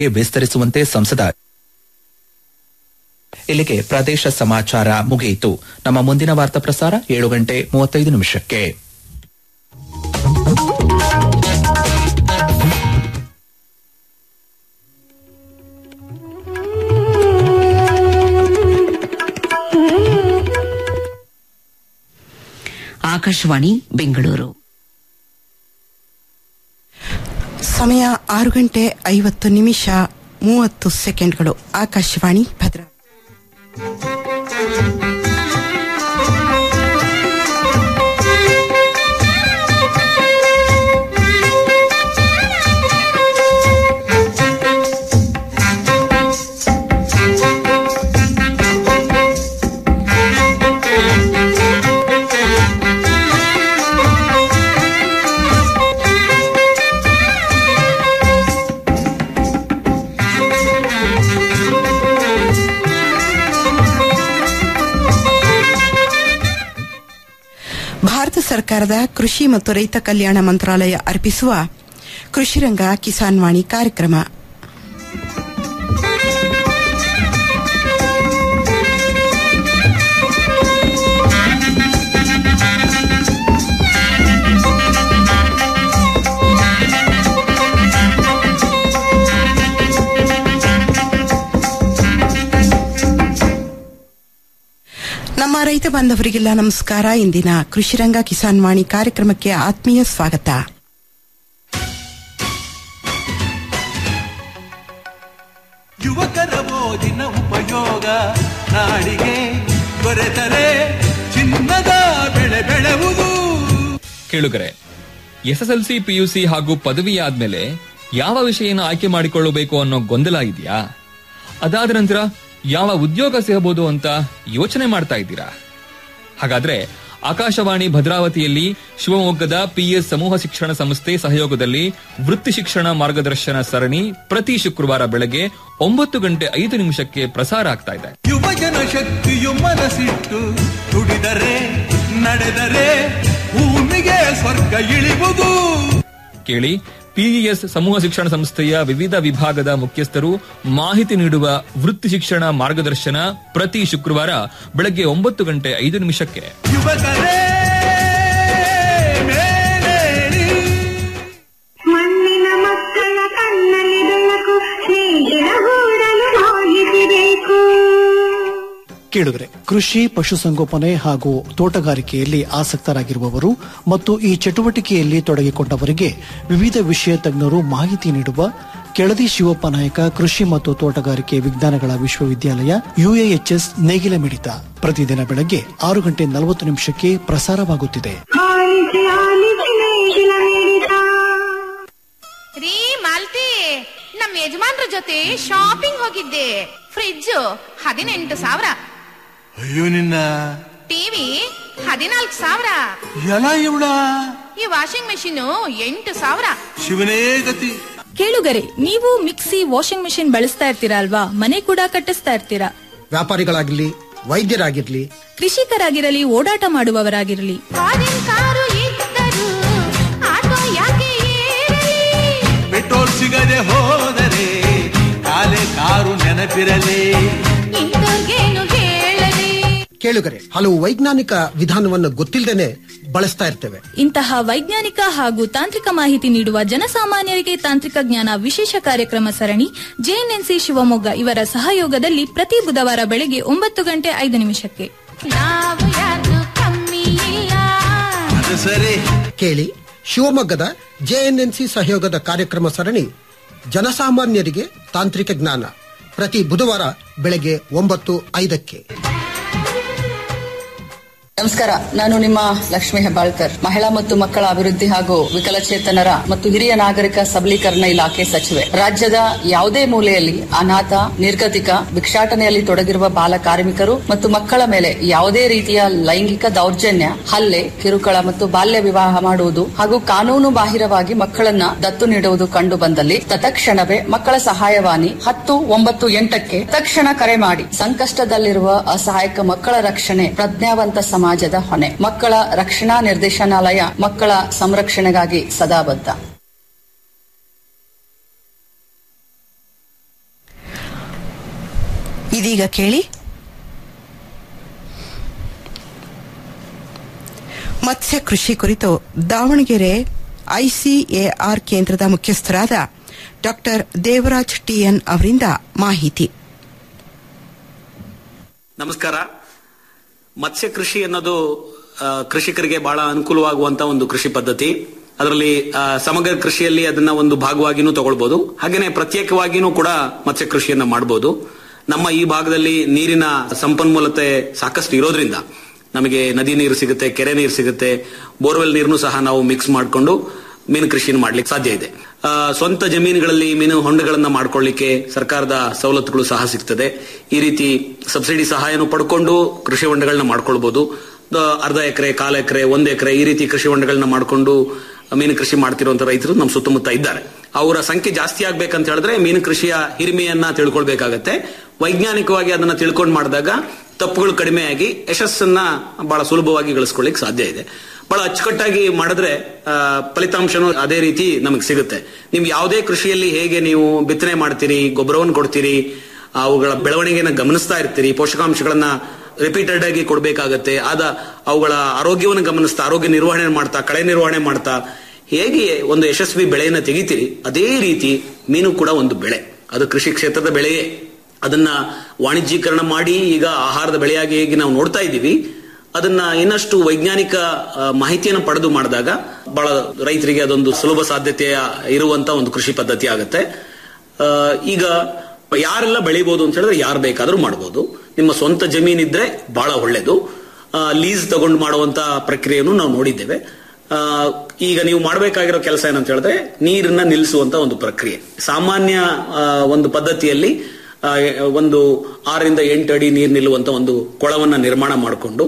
ವಿಸ್ತರಿಸುವಂತೆ ಸಂಸದ ಇಲ್ಲಿಗೆ ಪ್ರದೇಶ ಸಮಾಚಾರ ಮುಗಿಯಿತು ನಮ್ಮ ಮುಂದಿನ ವಾರ್ತಾ ಪ್ರಸಾರ ಏಳು ಗಂಟೆ ಮೂವತ್ತೈದು ನಿಮಿಷಕ್ಕೆ ಆಕಾಶವಾಣಿ ಬೆಂಗಳೂರು ಸಮಯ ಆರು ಗಂಟೆ ಐವತ್ತು ನಿಮಿಷ ಮೂವತ್ತು ಸೆಕೆಂಡ್ಗಳು ಆಕಾಶವಾಣಿ ಭದ್ರಾ ಭಾರತ ಸರ್ಕಾರದ ಕೃಷಿ ಮತ್ತು ರೈತ ಕಲ್ಯಾಣ ಮಂತ್ರಾಲಯ ಅರ್ಪಿಸುವ ಕೃಷಿರಂಗ ಕಿಸಾನ್ ವಾಣಿ ಕಾರ್ಯಕ್ರಮ ನಮ್ಮ ರೈತ ಬಾಂಧವರಿಗೆಲ್ಲ ನಮಸ್ಕಾರ ಇಂದಿನ ಕೃಷಿರಂಗ ಕಿಸಾನ್ ವಾಣಿ ಕಾರ್ಯಕ್ರಮಕ್ಕೆ ಆತ್ಮೀಯ ಸ್ವಾಗತ ಯುವಕರ ಓದಿನ ಉಪಯೋಗ ನಾಡಿಗೆ ದೊರೆತರೆ ಚಿನ್ನದ ಬೆಳೆ ಬೆಳೆವುದು ಕೇಳುಗರೆ ಎಸ್ಎಸ್ಎಲ್ಸಿ ಪಿಯುಸಿ ಹಾಗೂ ಪದವಿ ಆದ್ಮೇಲೆ ಯಾವ ವಿಷಯನ ಆಯ್ಕೆ ಮಾಡಿಕೊಳ್ಳಬೇಕು ಅನ್ನೋ ಗೊಂದಲ ಇದೆಯಾ ಅದಾದ ನಂತರ ಯಾವ ಉದ್ಯೋಗ ಸಿಗಬಹುದು ಅಂತ ಯೋಚನೆ ಮಾಡ್ತಾ ಇದ್ದೀರಾ ಹಾಗಾದ್ರೆ ಆಕಾಶವಾಣಿ ಭದ್ರಾವತಿಯಲ್ಲಿ ಶಿವಮೊಗ್ಗದ ಪಿಎಸ್ ಸಮೂಹ ಶಿಕ್ಷಣ ಸಂಸ್ಥೆ ಸಹಯೋಗದಲ್ಲಿ ವೃತ್ತಿ ಶಿಕ್ಷಣ ಮಾರ್ಗದರ್ಶನ ಸರಣಿ ಪ್ರತಿ ಶುಕ್ರವಾರ ಬೆಳಗ್ಗೆ ಒಂಬತ್ತು ಗಂಟೆ ಐದು ನಿಮಿಷಕ್ಕೆ ಪ್ರಸಾರ ಆಗ್ತಾ ಇದೆ ಯುವಜನ ಶಕ್ತಿಯು ಮನಸ್ಸಿಟ್ಟು ದುಡಿದರೆ ನಡೆದರೆ ಭೂಮಿಗೆ ಸ್ವರ್ಗ ಇಳಿವುದು ಕೇಳಿ ಪಿಇಎಸ್ ಸಮೂಹ ಶಿಕ್ಷಣ ಸಂಸ್ಥೆಯ ವಿವಿಧ ವಿಭಾಗದ ಮುಖ್ಯಸ್ಥರು ಮಾಹಿತಿ ನೀಡುವ ವೃತ್ತಿ ಶಿಕ್ಷಣ ಮಾರ್ಗದರ್ಶನ ಪ್ರತಿ ಶುಕ್ರವಾರ ಬೆಳಗ್ಗೆ ಒಂಬತ್ತು ಗಂಟೆ ಐದು ನಿಮಿಷಕ್ಕೆ ಯುವಕರೇ ಮೇಲೇಳಿ ಮಣ್ಣಿನ ಮಕ್ಕಳ ಕಣ್ಣಲ್ಲಿ ಬೆಳಕು ಸ್ನೇಹಿನ ಹೂಡಲು ಮಾಹಿತಿ ಬೇಕು ಕೇಳುಗರೆ ಕೃಷಿ ಪಶುಸಂಗೋಪನೆ ಹಾಗೂ ತೋಟಗಾರಿಕೆಯಲ್ಲಿ ಆಸಕ್ತರಾಗಿರುವವರು ಮತ್ತು ಈ ಚಟುವಟಿಕೆಯಲ್ಲಿ ತೊಡಗಿಕೊಂಡವರಿಗೆ ವಿವಿಧ ವಿಷಯ ತಜ್ಞರು ಮಾಹಿತಿ ನೀಡುವ ಕೆಳದಿ ಶಿವಪ್ಪ ನಾಯಕ ಕೃಷಿ ಮತ್ತು ತೋಟಗಾರಿಕೆ ವಿಜ್ಞಾನಗಳ ವಿಶ್ವವಿದ್ಯಾಲಯ ಯುಎಎಚ್ಎಸ್ ನೇಗಿಲ ಮಿಡಿತ ಪ್ರತಿದಿನ ಬೆಳಗ್ಗೆ ಆರು ಗಂಟೆ ನಲವತ್ತು ನಿಮಿಷಕ್ಕೆ ಪ್ರಸಾರವಾಗುತ್ತಿದೆ ಆಲಿಸಿ ಆಲಿಸಿ ನೇಗಿಲ ಮಿಡಿತ ರೀ ಮಾಲ್ತಿ ನಮ್ ಯಜಮಾನ್ರ ಜೊತೆ ಶಾಪಿಂಗ್ ಹೋಗಿದ್ದೆ ಫ್ರಿಡ್ಜ್ ಹದಿನೆಂಟು ಸಾವಿರ ಅಯ್ಯೋ ನಿನ್ನ ಟಿವಿ ಹದಿನಾಲ್ಕು ಸಾವಿರ ಎಲ ಇವಳ ಈ ವಾಷಿಂಗ್ ಮೆಷಿನ್ ಎಂಟು ಸಾವಿರ ಶಿವನೇ ಗತಿ ಕೇಳುಗರೆ ನೀವು ಮಿಕ್ಸಿ ವಾಷಿಂಗ್ ಮೆಷಿನ್ ಬಳಸ್ತಾ ಇರ್ತೀರಾ ಅಲ್ವಾ ಮನೆ ಕೂಡ ಕಟ್ಟಿಸ್ತಾ ಇರ್ತೀರಾ ವ್ಯಾಪಾರಿಗಳಾಗಿರ್ಲಿ ವೈದ್ಯರಾಗಿರ್ಲಿ ಕೃಷಿಕರಾಗಿರಲಿ ಓಡಾಟ ಮಾಡುವವರಾಗಿರಲಿ ಫಾರಿನ್ ಕಾರು ಇದ್ದರು ಆಟೋ ಯಾಕೆ ಏರಲಿ ಪೆಟ್ರೋಲ್ ಸಿಗದೆ ಹೋದರೆ ಕಾಲೆ ಕಾರು ನೆನಪಿರಲಿ ಇಂಥವ್ರ್ಗೇನು ಹೇಳಲಿ ಕೇಳುಗರೆ ಹಲವು ವೈಜ್ಞಾನಿಕ ವಿಧಾನವನ್ನು ಗೊತ್ತಿಲ್ಲದೇನೆ ಬಳಸ್ತಾ ಇರ್ತೇವೆ ಇಂತಹ ವೈಜ್ಞಾನಿಕ ಹಾಗೂ ತಾಂತ್ರಿಕ ಮಾಹಿತಿ ನೀಡುವ ಜನಸಾಮಾನ್ಯರಿಗೆ ತಾಂತ್ರಿಕ ಜ್ಞಾನ ವಿಶೇಷ ಕಾರ್ಯಕ್ರಮ ಸರಣಿ ಜೆಎನ್ಎನ್ಸಿ ಶಿವಮೊಗ್ಗ ಇವರ ಸಹಯೋಗದಲ್ಲಿ ಪ್ರತಿ ಬುಧವಾರ ಬೆಳಗ್ಗೆ ಒಂಬತ್ತು ಗಂಟೆ ಐದು ನಿಮಿಷಕ್ಕೆ ನಾವು ಯಾರು ಕಮ್ಮಿ ಇಲ್ಲ ಅದು ಸರಿ ಕೇಳಿ ಶಿವಮೊಗ್ಗದ ಜೆಎನ್ಎನ್ಸಿ ಸಹಯೋಗದ ಕಾರ್ಯಕ್ರಮ ಸರಣಿ ಜನಸಾಮಾನ್ಯರಿಗೆ ತಾಂತ್ರಿಕ ಜ್ಞಾನ ಪ್ರತಿ ಬುಧವಾರ ಬೆಳಗ್ಗೆ ಒಂಬತ್ತು ಐದಕ್ಕೆ ನಮಸ್ಕಾರ ನಾನು ನಿಮ್ಮ ಲಕ್ಷ್ಮಿ ಹೆಬ್ಬಾಳ್ಕರ್ ಮಹಿಳಾ ಮತ್ತು ಮಕ್ಕಳ ಅಭಿವೃದ್ಧಿ ಹಾಗೂ ವಿಕಲಚೇತನರ ಮತ್ತು ಹಿರಿಯ ನಾಗರಿಕ ಸಬಲೀಕರಣ ಇಲಾಖೆ ಸಚಿವೆ ರಾಜ್ಯದ ಯಾವುದೇ ಮೂಲೆಯಲ್ಲಿ ಅನಾಥ ನಿರ್ಗತಿಕ ಭಿಕ್ಷಾಟನೆಯಲ್ಲಿ ತೊಡಗಿರುವ ಬಾಲ ಕಾರ್ಮಿಕರು ಮತ್ತು ಮಕ್ಕಳ ಮೇಲೆ ಯಾವುದೇ ರೀತಿಯ ಲೈಂಗಿಕ ದೌರ್ಜನ್ಯ ಹಲ್ಲೆ ಕಿರುಕುಳ ಮತ್ತು ಬಾಲ್ಯ ವಿವಾಹ ಮಾಡುವುದು ಹಾಗೂ ಕಾನೂನು ಬಾಹಿರವಾಗಿ ಮಕ್ಕಳನ್ನ ದತ್ತು ನೀಡುವುದು ಕಂಡು ಬಂದಲ್ಲಿ ತತ್ಕ್ಷಣವೇ ಮಕ್ಕಳ ಸಹಾಯವಾಣಿ ಹತ್ತು ಒಂಬತ್ತು ಎಂಟಕ್ಕೆ ತಕ್ಷಣ ಕರೆ ಮಾಡಿ ಸಂಕಷ್ಟದಲ್ಲಿರುವ ಅಸಹಾಯಕ ಮಕ್ಕಳ ರಕ್ಷಣೆ ಪ್ರಜ್ಞಾವಂತ ಸಮಾಜದ ಹೊಣೆ ಮಕ್ಕಳ ರಕ್ಷಣಾ ನಿರ್ದೇಶನಾಲಯ ಮಕ್ಕಳ ಸಂರಕ್ಷಣೆಗಾಗಿ ಸದಾ ಬದ್ಧ ಇದೀಗ ಕೇಳಿ ಮತ್ಸ್ಯ ಕೃಷಿ ಕುರಿತು ದಾವಣಗೆರೆ ಐಸಿಎಆರ್ ಕೇಂದ್ರದ ಮುಖ್ಯಸ್ಥರಾದ ಡಾಕ್ಟರ್ ದೇವರಾಜ್ ಟಿಎನ್ ಅವರಿಂದ ಮಾಹಿತಿ ನಮಸ್ಕಾರ ಮತ್ಸ್ಯ ಕೃಷಿ ಅನ್ನೋದು ಆ, ಕೃಷಿಕರಿಗೆ ಬಹಳ ಅನುಕೂಲವಾಗುವಂತ ಒಂದು ಕೃಷಿ ಪದ್ಧತಿ ಅದರಲ್ಲಿ ಆ, ಸಮಗ್ರ ಕೃಷಿಯಲ್ಲಿ ಅದನ್ನ ಒಂದು ಭಾಗವಾಗಿನೂ ತಗೊಳ್ಬಹುದು ಹಾಗೇನೆ ಪ್ರತ್ಯೇಕವಾಗಿನೂ ಕೂಡ ಮತ್ಸ್ಯ ಕೃಷಿಯನ್ನ ಮಾಡಬಹುದು ನಮ್ಮ ಈ ಭಾಗದಲ್ಲಿ ನೀರಿನ ಸಂಪನ್ಮೂಲತೆ ಸಾಕಷ್ಟು ಇರೋದ್ರಿಂದ ನಮಗೆ ನದಿ ನೀರು ಸಿಗುತ್ತೆ ಕೆರೆ ನೀರು ಸಿಗುತ್ತೆ ಬೋರ್ವೆಲ್ ನೀರನ್ನು ಸಹ ನಾವು ಮಿಕ್ಸ್ ಮಾಡಿಕೊಂಡು ಮೀನು ಕೃಷಿಯನ್ನು ಮಾಡ್ಲಿಕ್ಕೆ ಸಾಧ್ಯ ಇದೆ ಆ, ಸ್ವಂತ ಜಮೀನುಗಳಲ್ಲಿ ಮೀನು ಹೊಂಡಗಳನ್ನ ಮಾಡ್ಕೊಳ್ಳಿಕ್ಕೆ ಸರ್ಕಾರದ ಸವಲತ್ತುಗಳು ಸಹ ಸಿಗ್ತದೆ ಈ ರೀತಿ ಸಬ್ಸಿಡಿ ಸಹಾಯನು ಪಡ್ಕೊಂಡು ಕೃಷಿ ಹೊಂಡಗಳನ್ನ ಮಾಡ್ಕೊಳ್ಬಹುದು ಆ, ಅರ್ಧ ಎಕರೆ ಕಾಲ ಎಕರೆ ಒಂದ್ ಎಕರೆ ಈ ರೀತಿ ಕೃಷಿ ಹೊಂಡಗಳನ್ನ ಮಾಡ್ಕೊಂಡು ಮೀನು ಕೃಷಿ ಮಾಡ್ತಿರುವಂತ ರೈತರು ನಮ್ಮ ಸುತ್ತಮುತ್ತ ಇದ್ದಾರೆ ಅವರ ಸಂಖ್ಯೆ ಜಾಸ್ತಿ ಆಗ್ಬೇಕಂತ ಹೇಳಿದ್ರೆ ಮೀನು ಕೃಷಿಯ ಹಿರಿಮೆಯನ್ನ ತಿಳ್ಕೊಳ್ಬೇಕಾಗತ್ತೆ ವೈಜ್ಞಾನಿಕವಾಗಿ ಅದನ್ನ ತಿಳ್ಕೊಂಡು ಮಾಡಿದಾಗ ತಪ್ಪುಗಳು ಕಡಿಮೆಯಾಗಿ ಯಶಸ್ಸನ್ನ ಬಹಳ ಸುಲಭವಾಗಿ ಗಳಿಸ್ಕೊಳ್ಳಿಕ್ ಸಾಧ್ಯ ಇದೆ ಬಹಳ ಅಚ್ಚುಕಟ್ಟಾಗಿ ಮಾಡಿದ್ರೆ ಆ, ಫಲಿತಾಂಶನೂ ಅದೇ ರೀತಿ ನಮಗೆ ಸಿಗುತ್ತೆ ನೀವು ಯಾವುದೇ ಕೃಷಿಯಲ್ಲಿ ಹೇಗೆ ನೀವು ಬಿತ್ತನೆ ಮಾಡ್ತೀರಿ ಗೊಬ್ಬರವನ್ನು ಕೊಡ್ತೀರಿ ಅವುಗಳ ಬೆಳವಣಿಗೆನ ಗಮನಿಸ್ತಾ ಇರ್ತೀರಿ ಪೋಷಕಾಂಶಗಳನ್ನ ರಿಪೀಟೆಡ್ ಆಗಿ ಕೊಡಬೇಕಾಗತ್ತೆ ಆದ ಅವುಗಳ ಆರೋಗ್ಯವನ್ನು ಗಮನಿಸ್ತಾ ಆರೋಗ್ಯ ನಿರ್ವಹಣೆ ಮಾಡ್ತಾ ಕಳೆ ನಿರ್ವಹಣೆ ಮಾಡ್ತಾ ಹೇಗೆ ಒಂದು ಯಶಸ್ವಿ ಬೆಳೆಯನ್ನ ತೆಗಿತೀರಿ ಅದೇ ರೀತಿ ಮೀನು ಕೂಡ ಒಂದು ಬೆಳೆ ಅದು ಕೃಷಿ ಕ್ಷೇತ್ರದ ಬೆಳೆಯೇ ಅದನ್ನ ವಾಣಿಜ್ಯೀಕರಣ ಮಾಡಿ ಈಗ ಆಹಾರದ ಬೆಳೆಯಾಗಿ ಹೇಗೆ ನಾವು ನೋಡ್ತಾ ಇದ್ದೀವಿ ಅದನ್ನ ಇನ್ನಷ್ಟು ವೈಜ್ಞಾನಿಕ ಆ, ಮಾಹಿತಿಯನ್ನು ಪಡೆದು ಮಾಡಿದಾಗ ಬಹಳ ರೈತರಿಗೆ ಅದೊಂದು ಸುಲಭ ಸಾಧ್ಯತೆಯ ಇರುವಂತ ಒಂದು ಕೃಷಿ ಪದ್ಧತಿ ಆಗುತ್ತೆ ಆ, ಈಗ ಯಾರೆಲ್ಲ ಬೆಳಿಬಹುದು ಅಂತ ಹೇಳಿದ್ರೆ ಯಾರು ಬೇಕಾದ್ರೂ ಮಾಡಬಹುದು ನಿಮ್ಮ ಸ್ವಂತ ಜಮೀನಿದ್ರೆ ಬಹಳ ಒಳ್ಳೇದು ಲೀಸ್ ತಗೊಂಡು ಮಾಡುವಂತ ಪ್ರಕ್ರಿಯೆಯನ್ನು ನಾವು ನೋಡಿದ್ದೇವೆ ಆ, ಈಗ ನೀವು ಮಾಡಬೇಕಾಗಿರೋ ಕೆಲಸ ಏನಂತ ಹೇಳಿದ್ರೆ ನೀರನ್ನ ನಿಲ್ಲಿಸುವಂತ ಒಂದು ಪ್ರಕ್ರಿಯೆ ಸಾಮಾನ್ಯ ಆ, ಒಂದು ಪದ್ಧತಿಯಲ್ಲಿ ಆ, ಒಂದು ಆರರಿಂದ ಎಂಟು ಅಡಿ ನೀರು ನಿಲ್ಲುವಂತ ಒಂದು ಕೊಳವನ್ನ ನಿರ್ಮಾಣ ಮಾಡಿಕೊಂಡು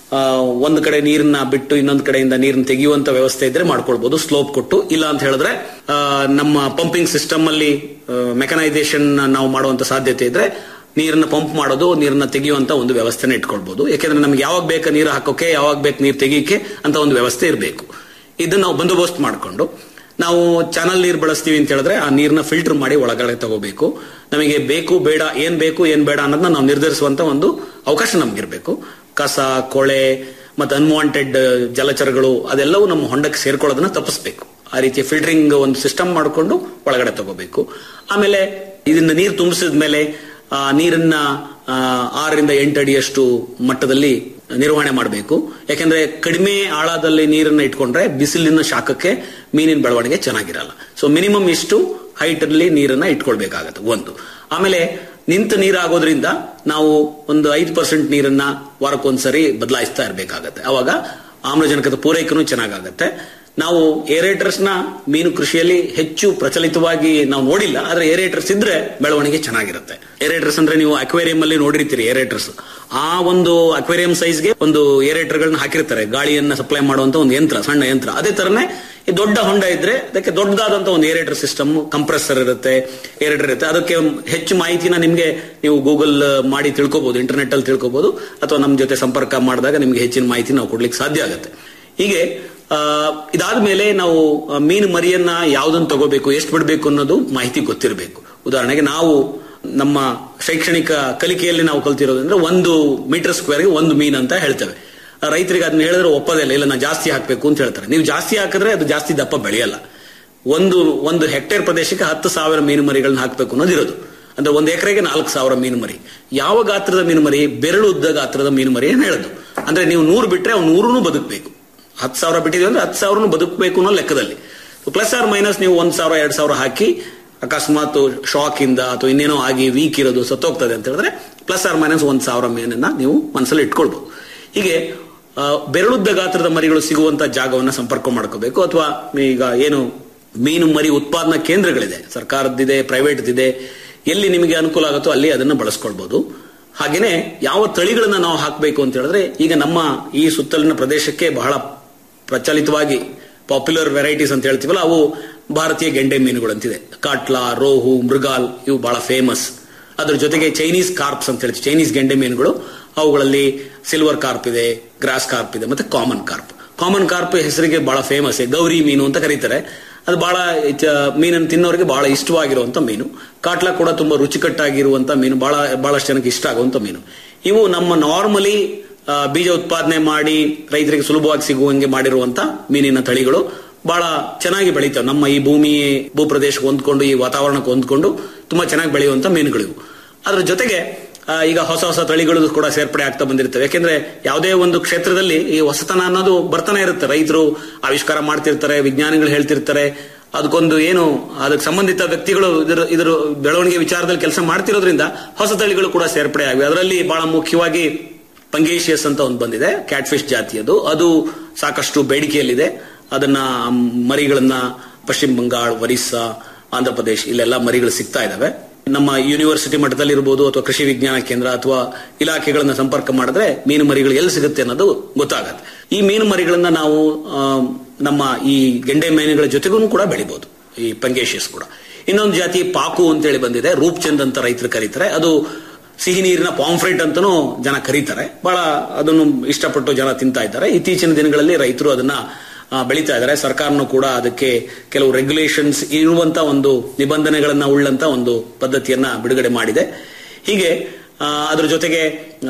ಒಂದು ಕಡೆ ನೀರನ್ನ ಬಿಟ್ಟು ಇನ್ನೊಂದು ಕಡೆಯಿಂದ ನೀರನ್ನ ತೆಗೆಯುವಂತ ವ್ಯವಸ್ಥೆ ಇದ್ರೆ ಮಾಡ್ಕೊಳ್ಬಹುದು ಸ್ಲೋಪ್ ಕೊಟ್ಟು ಇಲ್ಲ ಅಂತ ಹೇಳಿದ್ರೆ ಆ, ನಮ್ಮ ಪಂಪಿಂಗ್ ಸಿಸ್ಟಮ್ ಅಲ್ಲಿ ಮೆಕನೈಸೇಷನ್ ನಾವು ಮಾಡುವಂತ ಸಾಧ್ಯತೆ ಇದ್ರೆ ನೀರನ್ನ ಪಂಪ್ ಮಾಡೋದು ನೀರನ್ನ ತೆಗೆಯುವಂತ ಒಂದು ವ್ಯವಸ್ಥೆನ ಇಟ್ಕೊಳ್ಬಹುದು ಯಾಕೆಂದ್ರೆ ನಮ್ಗೆ ಯಾವಾಗ ಬೇಕು ನೀರು ಹಾಕೋಕೆ ಯಾವಾಗ ಬೇಕು ನೀರು ತೆಗೀಕೆ ಅಂತ ಒಂದು ವ್ಯವಸ್ಥೆ ಇರಬೇಕು ಇದನ್ನ ನಾವು ಬಂದೋಬಸ್ತ್ ಮಾಡಿಕೊಂಡು ನಾವು ಚಾನಲ್ ನೀರು ಬಳಸ್ತೀವಿ ಅಂತ ಹೇಳಿದ್ರೆ ಆ ನೀರನ್ನ ಫಿಲ್ಟರ್ ಮಾಡಿ ಒಳಗಡೆ ತಗೋಬೇಕು ನಮಗೆ ಬೇಕು ಬೇಡ ಏನ್ ಬೇಕು ಏನ್ ಬೇಡ ಅನ್ನೋದನ್ನ ನಾವು ನಿರ್ಧರಿಸುವಂತ ಒಂದು ಅವಕಾಶ ನಮ್ಗಿರ್ಬೇಕು ಕಸ ಕೊಳೆ ಮತ್ತೆ ಅನ್ವಾಂಟೆಡ್ ಜಲಚರಗಳು ಅದೆಲ್ಲವೂ ನಮ್ಮ ಹೊಂಡಕ್ಕೆ ಸೇರ್ಕೊಳ್ಳೋದನ್ನ ತಪ್ಪಿಸ್ಬೇಕು ಆ ರೀತಿಯ ಫಿಲ್ಟರಿಂಗ್ ಒಂದು ಸಿಸ್ಟಮ್ ಮಾಡಿಕೊಂಡು ಒಳಗಡೆ ತಗೋಬೇಕು ಆಮೇಲೆ ಇದನ್ನ ನೀರು ತುಂಬಿಸಿದ ಮೇಲೆ ಆ ನೀರನ್ನ ಆ, ಆರರಿಂದ ಎಂಟು ಅಡಿಯಷ್ಟು ಮಟ್ಟದಲ್ಲಿ ನಿರ್ವಹಣೆ ಮಾಡಬೇಕು ಯಾಕೆಂದ್ರೆ ಕಡಿಮೆ ಆಳದಲ್ಲಿ ನೀರನ್ನ ಇಟ್ಕೊಂಡ್ರೆ ಬಿಸಿಲಿನ ಶಾಖಕ್ಕೆ ಮೀನಿನ ಬೆಳವಣಿಗೆ ಚೆನ್ನಾಗಿರಲ್ಲ ಸೊ ಮಿನಿಮಮ್ ಇಷ್ಟು ಹೈಟ್ ಅಲ್ಲಿ ನೀರನ್ನ ಇಟ್ಕೊಳ್ಬೇಕಾಗತ್ತೆ ಒಂದು ಆಮೇಲೆ ನಿಂತ ನೀರಾಗೋದ್ರಿಂದ ನಾವು ಒಂದು ಐದು ಪರ್ಸೆಂಟ್ ನೀರನ್ನ ವಾರಕ್ಕೊಂದ್ಸರಿ ಬದಲಾಯಿಸ್ತಾ ಇರಬೇಕಾಗತ್ತೆ ಅವಾಗ ಆಮ್ಲಜನಕದ ಪೂರೈಕೆನೂ ಚೆನ್ನಾಗಾಗತ್ತೆ ನಾವು ಏರೇಟರ್ಸ್ ನ ಮೀನು ಕೃಷಿಯಲ್ಲಿ ಹೆಚ್ಚು ಪ್ರಚಲಿತವಾಗಿ ನಾವು ನೋಡಿಲ್ಲ ಆದ್ರೆ ಏರೇಟರ್ಸ್ ಇದ್ರೆ ಬೆಳವಣಿಗೆ ಚೆನ್ನಾಗಿರುತ್ತೆ ಏರೇಟರ್ಸ್ ಅಂದ್ರೆ ನೀವು ಅಕ್ವೇರಿಯಂ ಅಲ್ಲಿ ನೋಡಿರ್ತೀರಿ ಏರೇಟರ್ಸ್ ಆ ಒಂದು ಅಕ್ವೇರಿಯಂ ಸೈಜ್ಗೆ ಒಂದು ಏರೇಟರ್ ಗಳನ್ನ ಹಾಕಿರ್ತಾರೆ ಗಾಳಿಯನ್ನ ಸಪ್ಲೈ ಮಾಡುವಂತ ಒಂದು ಯಂತ್ರ ಸಣ್ಣ ಯಂತ್ರ ಅದೇ ತರನೇ ಈ ದೊಡ್ಡ ಹೊಂಡ ಇದ್ರೆ ಅದಕ್ಕೆ ದೊಡ್ಡದಾದಂತ ಒಂದು ಏರೇಟರ್ ಸಿಸ್ಟಮ್ ಕಂಪ್ರೆಸರ್ ಇರುತ್ತೆ ಏರೇಟರ್ ಇರುತ್ತೆ ಅದಕ್ಕೆ ಹೆಚ್ಚು ಮಾಹಿತಿನ ನಿಮ್ಗೆ ನೀವು ಗೂಗಲ್ ಮಾಡಿ ತಿಳ್ಕೊಬಹುದು ಇಂಟರ್ನೆಟ್ ಅಲ್ಲಿ ತಿಳ್ಕೊಬಹುದು ಅಥವಾ ನಮ್ಮ ಜೊತೆ ಸಂಪರ್ಕ ಮಾಡಿದಾಗ ನಿಮ್ಗೆ ಹೆಚ್ಚಿನ ಮಾಹಿತಿ ನಾವು ಕೊಡ್ಲಿಕ್ಕೆ ಸಾಧ್ಯ ಆಗುತ್ತೆ ಹೀಗೆ ಆ, ಇದಾದ್ಮೇಲೆ ನಾವು ಆ, ಮೀನು ಮರಿಯನ್ನ ಯಾವ್ದನ್ನ ತಗೋಬೇಕು ಎಷ್ಟು ಬಿಡಬೇಕು ಅನ್ನೋದು ಮಾಹಿತಿ ಗೊತ್ತಿರಬೇಕು ಉದಾಹರಣೆಗೆ ನಾವು ನಮ್ಮ ಶೈಕ್ಷಣಿಕ ಕಲಿಕೆಯಲ್ಲಿ ನಾವು ಕಲ್ತಿರೋದಂದ್ರೆ ಒಂದು ಮೀಟರ್ ಸ್ಕ್ವೇರ್ಗೆ ಒಂದು ಮೀನು ಅಂತ ಹೇಳ್ತೇವೆ ಆ, ರೈತರಿಗೆ ಅದನ್ನ ಹೇಳಿದ್ರೆ ಒಪ್ಪದೇ ಇಲ್ಲ ಇಲ್ಲ ನಾ ಜಾಸ್ತಿ ಹಾಕ್ಬೇಕು ಅಂತ ಹೇಳ್ತಾರೆ ನೀವು ಜಾಸ್ತಿ ಹಾಕಿದ್ರೆ ಅದು ಜಾಸ್ತಿ ದಪ್ಪ ಬೆಳೆಯಲ್ಲ ಒಂದು ಒಂದು ಹೆಕ್ಟೇರ್ ಪ್ರದೇಶಕ್ಕೆ ಹತ್ತು ಸಾವಿರ ಮೀನು ಮರಿಗಳನ್ನ ಹಾಕಬೇಕು ಅನ್ನೋದು ಇರೋದು ಅಂದ್ರೆ ಒಂದು ಎಕರೆಗೆ ನಾಲ್ಕು ಸಾವಿರ ಮೀನು ಮರಿ ಯಾವ ಗಾತ್ರದ ಮೀನು ಮರಿ ಬೆರಳು ಉದ್ದ ಗಾತ್ರದ ಮೀನು ಮರಿ ಏನ್ ಹೇಳೋದು ಅಂದ್ರೆ ನೀವು ನೂರು ಬಿಟ್ರೆ ಅವ್ನು ನೂರು ಬದುಕಬೇಕು ಹತ್ತು ಸಾವಿರ ಬಿಟ್ಟಿದ್ದೀವಿ ಅಂದ್ರೆ ಹತ್ತು ಸಾವಿರನು ಬದುಕಬೇಕು ಅನ್ನೋ ಲೆಕ್ಕದಲ್ಲಿ ಪ್ಲಸ್ ಆರ್ ಮೈನಸ್ ನೀವು ಒಂದ್ ಸಾವಿರ ಎರಡ್ ಸಾವಿರ ಹಾಕಿ ಅಕಸ್ಮಾತ್ ಶಾಕ್ ಇಂದ ಅಥವಾ ಇನ್ನೇನೋ ಆಗಿ ವೀಕ್ ಇರೋದು ಸತ್ತೋಗ್ತದೆ ಅಂತ ಹೇಳಿದ್ರೆ ಪ್ಲಸ್ ಆರ್ ಮೈನಸ್ ಒಂದ್ ಸಾವಿರ ಮೀನನ್ನ ನೀವು ಮನಸ್ಸಲ್ಲಿ ಇಟ್ಕೊಳ್ಬಹುದು ಹೀಗೆ ಆ, ಬೆರಳುದ್ದ ಗಾತ್ರದ ಮರಿಗಳು ಸಿಗುವಂತ ಜಾಗವನ್ನ ಸಂಪರ್ಕ ಮಾಡ್ಕೋಬೇಕು ಅಥವಾ ಈಗ ಏನು ಮೀನು ಮರಿ ಉತ್ಪಾದನಾ ಕೇಂದ್ರಗಳಿದೆ ಸರ್ಕಾರದ್ದಿದೆ ಪ್ರೈವೇಟ್ದಿದೆ ಎಲ್ಲಿ ನಿಮಗೆ ಅನುಕೂಲ ಆಗುತ್ತೋ ಅಲ್ಲಿ ಅದನ್ನ ಬಳಸ್ಕೊಳ್ಬಹುದು ಹಾಗೇನೆ ಯಾವ ತಳಿಗಳನ್ನ ನಾವು ಹಾಕಬೇಕು ಅಂತ ಹೇಳಿದ್ರೆ ಈಗ ನಮ್ಮ ಈ ಸುತ್ತಲಿನ ಪ್ರದೇಶಕ್ಕೆ ಬಹಳ ಪ್ರಚಲಿತವಾಗಿ ಪಾಪ್ಯುಲರ್ ವೆರೈಟೀಸ್ ಅಂತ ಹೇಳ್ತೀವಲ್ಲ ಅವು ಭಾರತೀಯ ಗೆಂಡೆ ಮೀನುಗಳು ಅಂತಿದೆ ಕಾಟ್ಲಾ ರೋಹು ಮೃಗಾಲ್ ಇವು ಬಹಳ ಫೇಮಸ್ ಅದ್ರ ಜೊತೆಗೆ ಚೈನೀಸ್ ಕಾರ್ಪ್ಸ್ ಅಂತ ಹೇಳ್ತೀವಿ ಚೈನೀಸ್ ಗೆಂಡೆ ಮೀನುಗಳು ಅವುಗಳಲ್ಲಿ ಸಿಲ್ವರ್ ಕಾರ್ಪ್ ಇದೆ ಗ್ರಾಸ್ ಕಾರ್ಪ್ ಇದೆ ಮತ್ತೆ ಕಾಮನ್ ಕಾರ್ಪ್ ಕಾಮನ್ ಕಾರ್ಪ್ ಹೆಸರಿಗೆ ಬಹಳ ಫೇಮಸ್ ಗೌರಿ ಮೀನು ಅಂತ ಕರೀತಾರೆ ಅದು ಬಹಳ ಇಚ- ಮೀನನ್ನು ತಿನ್ನೋರಿಗೆ ಬಹಳ ಇಷ್ಟವಾಗಿರುವಂತ ಮೀನು ಕಾಟ್ಲಾ ಕೂಡ ತುಂಬಾ ರುಚಿಕಟ್ಟಾಗಿರುವಂತ ಮೀನು ಬಹಳ ಬಹಳಷ್ಟು ಜನಕ್ಕೆ ಇಷ್ಟ ಆಗುವಂತ ಮೀನು ಇವು ನಮ್ಮ ನಾರ್ಮಲಿ ಬೀಜ ಉತ್ಪಾದನೆ ಮಾಡಿ ರೈತರಿಗೆ ಸುಲಭವಾಗಿ ಸಿಗುವಂಗೆ ಮಾಡಿರುವಂತ ಮೀನಿನ ತಳಿಗಳು ಬಹಳ ಚೆನ್ನಾಗಿ ಬೆಳೀತವೆ ನಮ್ಮ ಈ ಭೂಮಿ ಭೂಪ್ರದೇಶಕ್ಕೆ ಹೊಂದ್ಕೊಂಡು ಈ ವಾತಾವರಣಕ್ಕೆ ಹೊಂದ್ಕೊಂಡು ತುಂಬಾ ಚೆನ್ನಾಗಿ ಬೆಳೆಯುವಂತ ಮೀನುಗಳಿವು ಅದ್ರ ಜೊತೆಗೆ ಆ, ಈಗ ಹೊಸ ಹೊಸ ತಳಿಗಳು ಕೂಡ ಸೇರ್ಪಡೆ ಆಗ್ತಾ ಬಂದಿರ್ತವೆ ಯಾಕೆಂದ್ರೆ ಯಾವುದೇ ಒಂದು ಕ್ಷೇತ್ರದಲ್ಲಿ ಈ ಹೊಸತನ ಅನ್ನೋದು ಬರ್ತಾನೆ ಇರುತ್ತೆ ರೈತರು ಆವಿಷ್ಕಾರ ಮಾಡ್ತಿರ್ತಾರೆ ವಿಜ್ಞಾನಿಗಳು ಹೇಳ್ತಿರ್ತಾರೆ ಅದಕ್ಕೊಂದು ಏನು ಅದಕ್ಕೆ ಸಂಬಂಧಿತ ವ್ಯಕ್ತಿಗಳು ಇದರ ಇದರ ಬೆಳವಣಿಗೆ ವಿಚಾರದಲ್ಲಿ ಕೆಲಸ ಮಾಡ್ತಿರೋದ್ರಿಂದ ಹೊಸ ತಳಿಗಳು ಕೂಡ ಸೇರ್ಪಡೆ ಆಗಿವೆ ಅದರಲ್ಲಿ ಬಹಳ ಮುಖ್ಯವಾಗಿ ಪಂಗೇಶಿಯಸ್ ಅಂತ ಒಂದು ಬಂದಿದೆ ಕ್ಯಾಟ್ ಫಿಶ್ ಜಾತಿಯದು ಅದು ಸಾಕಷ್ಟು ಬೇಡಿಕೆಯಲ್ಲಿದೆ ಅದನ್ನ ಮ್, ಮರಿಗಳನ್ನ ಪಶ್ಚಿಮ ಬಂಗಾಳ ಒರಿಸ್ಸಾ ಆಂಧ್ರ ಪ್ರದೇಶ್ ಇಲ್ಲೆಲ್ಲ ಮರಿಗಳು ಸಿಗ್ತಾ ಇದಾವೆ ನಮ್ಮ ಯೂನಿವರ್ಸಿಟಿ ಮಟ್ಟದಲ್ಲಿ ಇರ್ಬೋದು ಅಥವಾ ಕೃಷಿ ವಿಜ್ಞಾನ ಕೇಂದ್ರ ಅಥವಾ ಇಲಾಖೆಗಳನ್ನ ಸಂಪರ್ಕ ಮಾಡಿದ್ರೆ ಮೀನು ಮರಿಗಳು ಎಲ್ಲಿ ಸಿಗುತ್ತೆ ಅನ್ನೋದು ಗೊತ್ತಾಗತ್ತೆ ಈ ಮೀನು ಮರಿಗಳನ್ನ ನಾವು ಆ, ನಮ್ಮ ಈ ಗೆಂಡೆ ಮೀನುಗಳ ಜೊತೆಗೂ ಕೂಡ ಬೆಳಿಬಹುದು ಈ ಪಂಗೇಶಿಯಸ್ ಕೂಡ ಇನ್ನೊಂದು ಜಾತಿ ಪಾಕು ಅಂತೇಳಿ ಬಂದಿದೆ ರೂಪ್ಚಂದ್ ಅಂತ ರೈತರು ಕರೀತಾರೆ ಅದು ಸಿಹಿ ನೀರಿನ ಪಾಂಫ್ರೆಟ್ ಅಂತಾನೂ ಜನ ಕರೀತಾರೆ ಬಹಳ ಅದನ್ನು ಇಷ್ಟಪಟ್ಟು ಜನ ತಿಂತಾ ಇದ್ದಾರೆ ಇತ್ತೀಚಿನ ದಿನಗಳಲ್ಲಿ ರೈತರು ಅದನ್ನ ಆ, ಬೆಳೀತಾ ಇದ್ದಾರೆ ಸರ್ಕಾರನು ಕೂಡ ಅದಕ್ಕೆ ಕೆಲವು ರೆಗ್ಯುಲೇಷನ್ಸ್ ಇರುವಂತ ಒಂದು ನಿಬಂಧನೆಗಳನ್ನ ಉಳ್ಳಂತ ಒಂದು ಪದ್ಧತಿಯನ್ನ ಬಿಡುಗಡೆ ಮಾಡಿದೆ ಹೀಗೆ ಆ, ಅದ್ರ ಜೊತೆಗೆ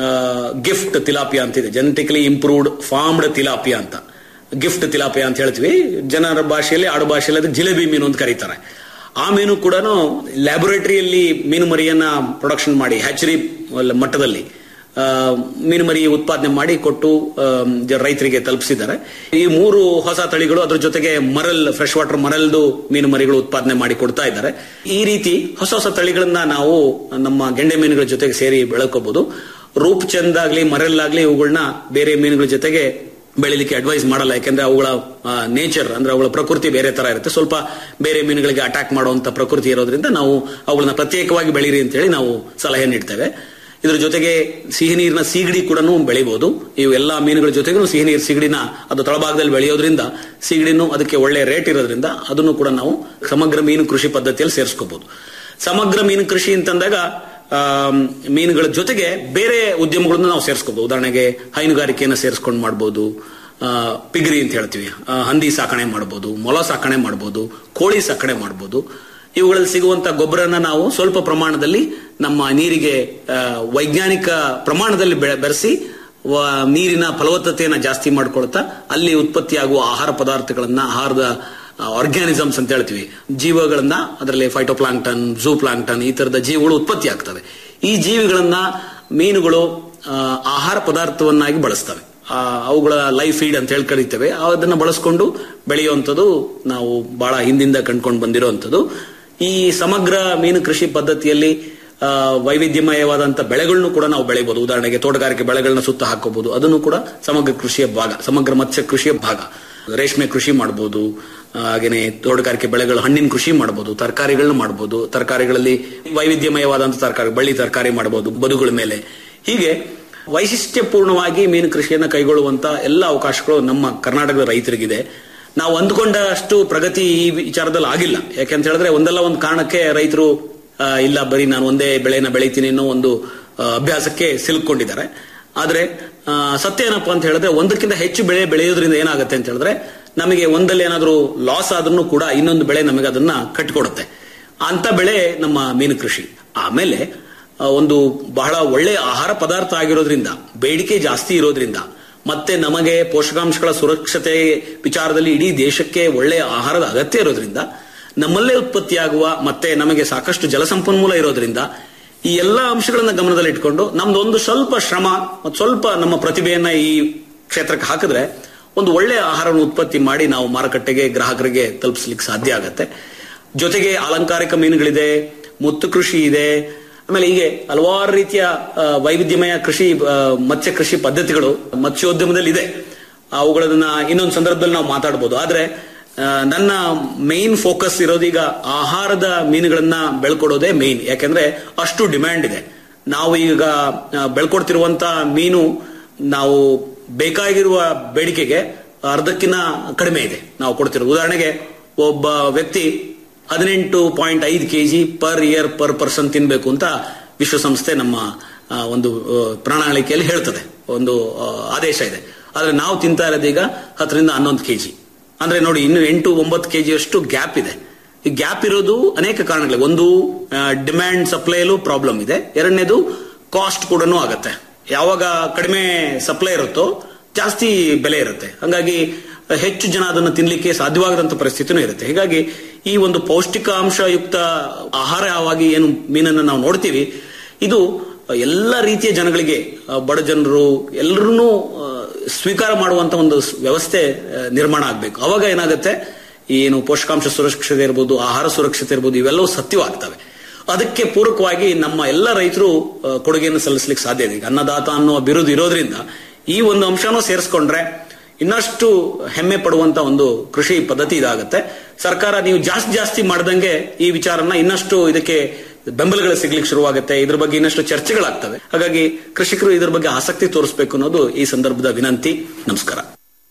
ಗಿಫ್ಟ್ ತಿಲಾಪಿಯಾ ಅಂತಿದೆ ಜೆನೆಟಿಕಲಿ ಇಂಪ್ರೂವ್ಡ್ ಫಾರ್ಮ್ಡ್ ತಿಲಾಪಿಯಾ ಅಂತ ಗಿಫ್ಟ್ ತಿಲಾಪಿಯಾ ಅಂತ ಹೇಳ್ತೀವಿ ಜನರ ಭಾಷೆಯಲ್ಲಿ ಆಡು ಭಾಷೆಯಲ್ಲಿ ಅದಕ್ಕೆ ಜಿಲೇಬಿ ಮೀನು ಅಂತ ಕರೀತಾರೆ ಆ ಮೀನು ಕೂಡ ಲ್ಯಾಬೊರೇಟರಿಯಲ್ಲಿ ಮೀನು ಮರಿಯನ್ನ ಪ್ರೊಡಕ್ಷನ್ ಮಾಡಿ ಹ್ಯಾಚರಿ ಮಟ್ಟದಲ್ಲಿ ಆ, ಮೀನು ಮರಿ ಉತ್ಪಾದನೆ ಮಾಡಿ ಕೊಟ್ಟು ಆ, ಜ- ರೈತರಿಗೆ ತಲುಪಿಸಿದ್ದಾರೆ ಈ ಮೂರು ಹೊಸ ತಳಿಗಳು ಅದ್ರ ಜೊತೆಗೆ ಮರಲ್ ಫ್ರೆಶ್ ವಾಟರ್ ಮರಲ್ದು ಮೀನು ಮರಿಗಳು ಉತ್ಪಾದನೆ ಮಾಡಿ ಕೊಡ್ತಾ ಇದ್ದಾರೆ ಈ ರೀತಿ ಹೊಸ ಹೊಸ ತಳಿಗಳನ್ನ ನಾವು ನಮ್ಮ ಗೆಂಡೆ ಮೀನುಗಳ ಜೊತೆಗೆ ಸೇರಿ ಬೆಳ್ಕೋಬಹುದು ರೂಪ್ ಚಂದ್ ಆಗ್ಲಿ ಮರಲ್ ಆಗ್ಲಿ ಇವುಗಳನ್ನ ಬೇರೆ ಮೀನುಗಳ ಜೊತೆಗೆ ಬೆಳಿಲಿಕ್ಕೆ ಅಡ್ವೈಸ್ ಮಾಡಲ್ಲ ಯಾಕಂದ್ರೆ ಅವುಗಳ ನೇಚರ್ ಅಂದ್ರೆ ಅವುಗಳ ಪ್ರಕೃತಿ ಬೇರೆ ತರ ಇರುತ್ತೆ ಸ್ವಲ್ಪ ಬೇರೆ ಮೀನುಗಳಿಗೆ ಅಟ್ಯಾಕ್ ಮಾಡುವಂತ ಪ್ರಕೃತಿ ಇರೋದ್ರಿಂದ ನಾವು ಅವುಗಳನ್ನ ಪ್ರತ್ಯೇಕವಾಗಿ ಬೆಳೀರಿ ಅಂತ ಹೇಳಿ ನಾವು ಸಲಹೆ ನೀಡ್ತೇವೆ ಇದ್ರ ಜೊತೆಗೆ ಸಿಹಿ ನೀರಿನ ಸೀಗಡಿ ಕೂಡ ಬೆಳಿಬಹುದು ಇವು ಎಲ್ಲಾ ಮೀನುಗಳ ಜೊತೆಗೂ ಸಿಹಿ ನೀರು ಸೀಗಡಿನ ಅದು ತಳಭಾಗದಲ್ಲಿ ಬೆಳೆಯೋದ್ರಿಂದ ಸೀಗಡಿನೂ ಅದಕ್ಕೆ ಒಳ್ಳೆ ರೇಟ್ ಇರೋದ್ರಿಂದ ಅದನ್ನು ಕೂಡ ನಾವು ಸಮಗ್ರ ಮೀನು ಕೃಷಿ ಪದ್ಧತಿಯಲ್ಲಿ ಸೇರಿಸ್ಕೋಬಹುದು ಸಮಗ್ರ ಮೀನು ಕೃಷಿ ಅಂತಂದಾಗ ಆ, ಮೀನುಗಳ ಜೊತೆಗೆ ಬೇರೆ ಉದ್ಯಮಗಳನ್ನು ನಾವು ಸೇರಿಸ್ಕೋಬಹುದು ಉದಾಹರಣೆಗೆ ಹೈನುಗಾರಿಕೆಯನ್ನು ಸೇರಿಸ್ಕೊಂಡು ಮಾಡ್ಬೋದು ಆ, ಪಿಗ್ರಿ ಅಂತ ಹೇಳ್ತೀವಿ ಆ, ಹಂದಿ ಸಾಕಣೆ ಮಾಡ್ಬೋದು ಮೊಲ ಸಾಕಣೆ ಮಾಡ್ಬೋದು ಕೋಳಿ ಸಾಕಣೆ ಮಾಡ್ಬೋದು ಇವುಗಳಲ್ಲಿ ಸಿಗುವಂತ ಗೊಬ್ಬರನ ನಾವು ಸ್ವಲ್ಪ ಪ್ರಮಾಣದಲ್ಲಿ ನಮ್ಮ ನೀರಿಗೆ ಆ, ವೈಜ್ಞಾನಿಕ ಪ್ರಮಾಣದಲ್ಲಿ ಬೆಳೆ- ಬೆರೆಸಿ ವ- ನೀರಿನ ಫಲವತ್ತತೆಯನ್ನ ಜಾಸ್ತಿ ಮಾಡ್ಕೊಳ್ತಾ ಅಲ್ಲಿ ಉತ್ಪತ್ತಿಯಾಗುವ ಆಹಾರ ಪದಾರ್ಥಗಳನ್ನ ಆಹಾರದ ಆರ್ಗ್ಯಾನಿಸಮ್ಸ್ ಅಂತ ಹೇಳ್ತೀವಿ ಜೀವಗಳನ್ನ ಅದರಲ್ಲಿ ಫೈಟೋಪ್ಲಾಂಕ್ಟನ್ ಝೂ ಪ್ಲಾಂಕ್ಟನ್ ಈ ತರದ ಜೀವಿಗಳು ಉತ್ಪತ್ತಿ ಆಗ್ತವೆ ಈ ಜೀವಿಗಳನ್ನ ಮೀನುಗಳು ಆ, ಆಹಾರ ಪದಾರ್ಥವನ್ನಾಗಿ ಬಳಸ್ತವೆ ಆ, ಅವುಗಳ ಲೈಫ್ ಫೀಡ್ ಅಂತ ಹೇಳಿ ಕರಿತೇವೆ ಅದನ್ನ ಬಳಸ್ಕೊಂಡು ಬೆಳೆಯುವಂಥದ್ದು ನಾವು ಬಹಳ ಹಿಂದಿಂದ ಕಂಡ್ಕೊಂಡು ಬಂದಿರುವಂಥದ್ದು ಈ ಸಮಗ್ರ ಮೀನು ಕೃಷಿ ಪದ್ಧತಿಯಲ್ಲಿ ಆ, ವೈವಿಧ್ಯಮಯವಾದಂತ ಬೆಳೆಗಳನ್ನು ಕೂಡ ನಾವು ಬೆಳೆಯಬಹುದು ಉದಾಹರಣೆಗೆ ತೋಟಗಾರಿಕೆ ಬೆಳೆಗಳನ್ನ ಸುತ್ತ ಹಾಕೋಬಹುದು ಅದನ್ನು ಕೂಡ ಸಮಗ್ರ ಕೃಷಿಯ ಭಾಗ ಸಮಗ್ರ ಮತ್ಸ್ಯ ಕೃಷಿಯ ಭಾಗ ರೇಷ್ಮೆ ಕೃಷಿ ಮಾಡಬಹುದು ಹಾಗೇನೆ ತೋಟಗಾರಿಕೆ ಬೆಳೆಗಳು ಹಣ್ಣಿನ ಕೃಷಿ ಮಾಡಬಹುದು ತರಕಾರಿಗಳನ್ನ ಮಾಡಬಹುದು ತರಕಾರಿಗಳಲ್ಲಿ ವೈವಿಧ್ಯಮಯವಾದಂತ ತರಕಾರಿ ಬಳ್ಳಿ ತರಕಾರಿ ಮಾಡಬಹುದು ಬದುಗಳ ಮೇಲೆ ಹೀಗೆ ವೈಶಿಷ್ಟ್ಯಪೂರ್ಣವಾಗಿ ಮೀನು ಕೃಷಿಯನ್ನ ಕೈಗೊಳ್ಳುವಂತ ಎಲ್ಲ ಅವಕಾಶಗಳು ನಮ್ಮ ಕರ್ನಾಟಕದ ರೈತರಿಗಿದೆ ನಾವು ಅಂದುಕೊಂಡಷ್ಟು ಪ್ರಗತಿ ಈ ವಿಚಾರದಲ್ಲಿ ಆಗಿಲ್ಲ ಯಾಕೆಂತ ಹೇಳಿದ್ರೆ ಒಂದಲ್ಲ ಒಂದು ಕಾರಣಕ್ಕೆ ರೈತರು ಆ, ಇಲ್ಲ ಬರೀ ನಾನು ಒಂದೇ ಬೆಳೆನ ಬೆಳಿತೀನಿ ಅನ್ನೋ ಒಂದು ಆ, ಅಭ್ಯಾಸಕ್ಕೆ ಸಿಲುಕೊಂಡಿದ್ದಾರೆ ಆದ್ರೆ ಆ, ಸತ್ಯ ಏನಪ್ಪಾ ಅಂತ ಹೇಳಿದ್ರೆ ಒಂದಕ್ಕಿಂತ ಹೆಚ್ಚು ಬೆಳೆ ಬೆಳೆಯೋದ್ರಿಂದ ಏನಾಗುತ್ತೆ ಅಂತ ಹೇಳಿದ್ರೆ ನಮಗೆ ಒಂದಲ್ಲಿ ಏನಾದ್ರೂ ಲಾಸ್ ಆದ್ರೂ ಕೂಡ ಇನ್ನೊಂದು ಬೆಳೆ ನಮಗೆ ಅದನ್ನ ಕಟ್ಟಿಕೊಡುತ್ತೆ ಅಂತ ಬೆಳೆ ನಮ್ಮ ಮೀನು ಕೃಷಿ ಆಮೇಲೆ ಆ, ಒಂದು ಬಹಳ ಒಳ್ಳೆ ಆಹಾರ ಪದಾರ್ಥ ಆಗಿರೋದ್ರಿಂದ ಬೇಡಿಕೆ ಜಾಸ್ತಿ ಇರೋದ್ರಿಂದ ಮತ್ತೆ ನಮಗೆ ಪೋಷಕಾಂಶಗಳ ಸುರಕ್ಷತೆ ವಿಚಾರದಲ್ಲಿ ಇಡೀ ದೇಶಕ್ಕೆ ಒಳ್ಳೆಯ ಆಹಾರದ ಅಗತ್ಯ ಇರೋದ್ರಿಂದ ನಮ್ಮಲ್ಲೇ ಉತ್ಪತ್ತಿಯಾಗುವ ಮತ್ತೆ ನಮಗೆ ಸಾಕಷ್ಟು ಜಲಸಂಪನ್ಮೂಲ ಇರೋದ್ರಿಂದ ಈ ಎಲ್ಲಾ ಅಂಶಗಳನ್ನ ಗಮನದಲ್ಲಿ ಇಟ್ಕೊಂಡು ನಮ್ದು ಒಂದು ಸ್ವಲ್ಪ ಶ್ರಮ ಮತ್ತು ಸ್ವಲ್ಪ ನಮ್ಮ ಪ್ರತಿಭೆಯನ್ನ ಈ ಕ್ಷೇತ್ರಕ್ಕೆ ಹಾಕಿದ್ರೆ ಒಂದು ಒಳ್ಳೆಯ ಆಹಾರವನ್ನು ಉತ್ಪತ್ತಿ ಮಾಡಿ ನಾವು ಮಾರುಕಟ್ಟೆಗೆ ಗ್ರಾಹಕರಿಗೆ ತಲುಪಿಸ್ಲಿಕ್ಕೆ ಸಾಧ್ಯ ಆಗತ್ತೆ ಜೊತೆಗೆ ಅಲಂಕಾರಿಕ ಮೀನುಗಳಿದೆ ಮುತ್ತು ಕೃಷಿ ಇದೆ ಆಮೇಲೆ ಹೀಗೆ ಹಲವಾರು ರೀತಿಯ ಆ, ವೈವಿಧ್ಯಮಯ ಕೃಷಿ ಆ, ಮತ್ಸ್ಯ ಕೃಷಿ ಪದ್ಧತಿಗಳು ಮತ್ಸ್ಯೋದ್ಯಮದಲ್ಲಿ ಇದೆ ಅವುಗಳನ್ನ ಇನ್ನೊಂದು ಸಂದರ್ಭದಲ್ಲಿ ನಾವು ಮಾತಾಡಬಹುದು ಆದ್ರೆ ಆ, ನನ್ನ ಮೇನ್ ಫೋಕಸ್ ಇರೋದೀಗ ಆಹಾರದ ಮೀನುಗಳನ್ನ ಬೆಳ್ಕೊಡೋದೇ ಮೇನ್ ಯಾಕೆಂದ್ರೆ ಅಷ್ಟು ಡಿಮ್ಯಾಂಡ್ ಇದೆ ನಾವು ಈಗ ಆ, ಬೆಳ್ಕೊಡ್ತಿರುವಂತ ಮೀನು ನಾವು ಬೇಕಾಗಿರುವ ಬೇಡಿಕೆಗೆ ಅರ್ಧಕ್ಕಿಂತ ಕಡಿಮೆ ಇದೆ ನಾವು ಕೊಡ್ತಿರೋದು ಉದಾಹರಣೆಗೆ ಒಬ್ಬ ವ್ಯಕ್ತಿ ಹದಿನೆಂಟು ಪಾಯಿಂಟ್ ಐದು KG per year per person ತಿನ್ಬೇಕು ಅಂತ ವಿಶ್ವಸಂಸ್ಥೆ ನಮ್ಮ ಆ, ಒಂದು ಆ, ಪ್ರಣಾಳಿಕೆಯಲ್ಲಿ ಹೇಳ್ತದೆ ಒಂದು ಆ, ಆದೇಶ ಇದೆ ಆದ್ರೆ ನಾವು ತಿಂತಾ ಇರೋದು ಈಗ ಹತ್ತರಿಂದ ಹನ್ನೊಂದು ಕೆಜಿ ಅಂದ್ರೆ ನೋಡಿ ಇನ್ನು ಎಂಟು ಒಂಬತ್ತು ಕೆಜಿಯಷ್ಟು ಗ್ಯಾಪ್ ಇದೆ ಈ ಗ್ಯಾಪ್ ಇರೋದು ಅನೇಕ ಕಾರಣಗಳಿವೆ ಒಂದು ಡಿಮ್ಯಾಂಡ್ ಸಪ್ಲೈಲು ಪ್ರಾಬ್ಲಮ್ ಇದೆ ಎರಡನೇದು ಕಾಸ್ಟ್ ಕೂಡ ಆಗತ್ತೆ ಯಾವಾಗ ಕಡಿಮೆ ಸಪ್ಲೈ ಇರುತ್ತೋ ಜಾಸ್ತಿ ಬೆಲೆ ಇರುತ್ತೆ ಹಂಗಾಗಿ ಹೆಚ್ಚು ಜನ ಅದನ್ನು ತಿನ್ಲಿಕ್ಕೆ ಸಾಧ್ಯವಾಗದಂತ ಪರಿಸ್ಥಿತಿನೂ ಇರುತ್ತೆ ಹೀಗಾಗಿ ಈ ಒಂದು ಪೌಷ್ಟಿಕಾಂಶಯುಕ್ತ ಆಹಾರವಾಗಿ ಏನು ಮೀನನ್ನು ನಾವು ನೋಡ್ತೀವಿ ಇದು ಎಲ್ಲ ರೀತಿಯ ಜನಗಳಿಗೆ ಆ, ಬಡ ಜನರು ಎಲ್ಲರೂ ಸ್ವೀಕಾರ ಮಾಡುವಂತ ಒಂದು ಸ್- ವ್ಯವಸ್ಥೆ ಆ, ನಿರ್ಮಾಣ ಆಗಬೇಕು ಅವಾಗ ಏನಾಗುತ್ತೆ ಏನು ಪೋಷಕಾಂಶ ಸುರಕ್ಷತೆ ಇರ್ಬೋದು ಆಹಾರ ಸುರಕ್ಷತೆ ಇರ್ಬೋದು ಇವೆಲ್ಲವೂ ಸತ್ಯವಾಗ್ತವೆ ಅದಕ್ಕೆ ಪೂರಕವಾಗಿ ನಮ್ಮ ಎಲ್ಲ ರೈತರು ಆ, ಕೊಡುಗೆಯನ್ನು ಸಲ್ಲಿಸಲಿಕ್ಕೆ ಸಾಧ್ಯ ಇದೆ ಈಗ ಅನ್ನದಾತ ಅನ್ನೋ ಬಿರುದು ಇರೋದ್ರಿಂದ ಈ ಒಂದು ಅಂಶನೂ ಸೇರಿಸ್ಕೊಂಡ್ರೆ ಇನ್ನಷ್ಟು ಹೆಮ್ಮೆ ಪಡುವಂತ ಒಂದು ಕೃಷಿ ಪದ್ಧತಿ ಇದಾಗುತ್ತೆ ಸರ್ಕಾರ ನೀವು ಜಾಸ್ತಿ ಜಾಸ್ತಿ ಮಾಡ್ದಂಗೆ ಈ ವಿಚಾರನ ಇನ್ನಷ್ಟು ಇದಕ್ಕೆ ಬೆಂಬಲಗಳು ಸಿಗ್ಲಿಕ್ಕೆ ಶುರುವಾಗುತ್ತೆ ಇದ್ರ ಬಗ್ಗೆ ಇನ್ನಷ್ಟು ಚರ್ಚೆಗಳಾಗ್ತವೆ ಹಾಗಾಗಿ ಕೃಷಿಕರು ಇದ್ರ ಬಗ್ಗೆ ಆಸಕ್ತಿ ತೋರಿಸಬೇಕು ಅನ್ನೋದು ಈ ಸಂದರ್ಭದ ವಿನಂತಿ ನಮಸ್ಕಾರ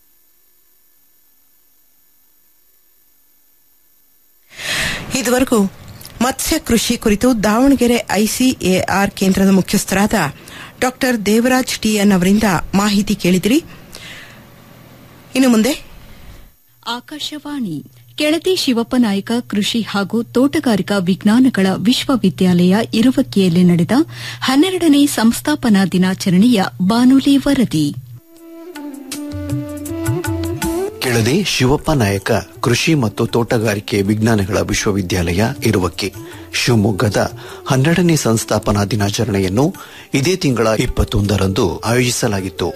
ಇದುವರೆಗೂ ಮತ್ಸ್ಯ ಕೃಷಿ ಕುರಿತು ದಾವಣಗೆರೆ ಐಸಿಎಆರ್ ಕೇಂದ್ರದ ಮುಖ್ಯಸ್ಥರಾದ ಡಾಕ್ಟರ್ ದೇವರಾಜ್ ಟಿಎನ್ ಅವರಿಂದ ಮಾಹಿತಿ ಕೇಳಿದಿರಿ ಇನ್ನು ಮುಂದೆ ಆಕಾಶವಾಣಿ ಕೆಳದಿ ಶಿವಪ್ಪ ನಾಯಕ ಕೃಷಿ ಹಾಗೂ ತೋಟಗಾರಿಕಾ ವಿಜ್ಞಾನಗಳ ವಿಶ್ವವಿದ್ಯಾಲಯ ಇರುವಕ್ಕಿಯಲ್ಲಿ ನಡೆದ ಹನ್ನೆರಡನೇ ಸಂಸ್ಥಾಪನಾ ದಿನಾಚರಣೆಯ ಬಾನುಲಿ ವರದಿ ಕೆಳದಿ ಶಿವಪ್ಪ ನಾಯಕ ಕೃಷಿ ಮತ್ತು ತೋಟಗಾರಿಕೆ ವಿಜ್ಞಾನಗಳ ವಿಶ್ವವಿದ್ಯಾಲಯ ಇರುವಕ್ಕೆ ಶಿವಮೊಗ್ಗದ ಹನ್ನೆರಡನೇ ಸಂಸ್ಥಾಪನಾ ದಿನಾಚರಣೆಯನ್ನು ಇದೇ ತಿಂಗಳ ಇಪ್ಪತ್ತೊಂದರಂದು ಆಯೋಜಿಸಲಾಗಿತ್ತು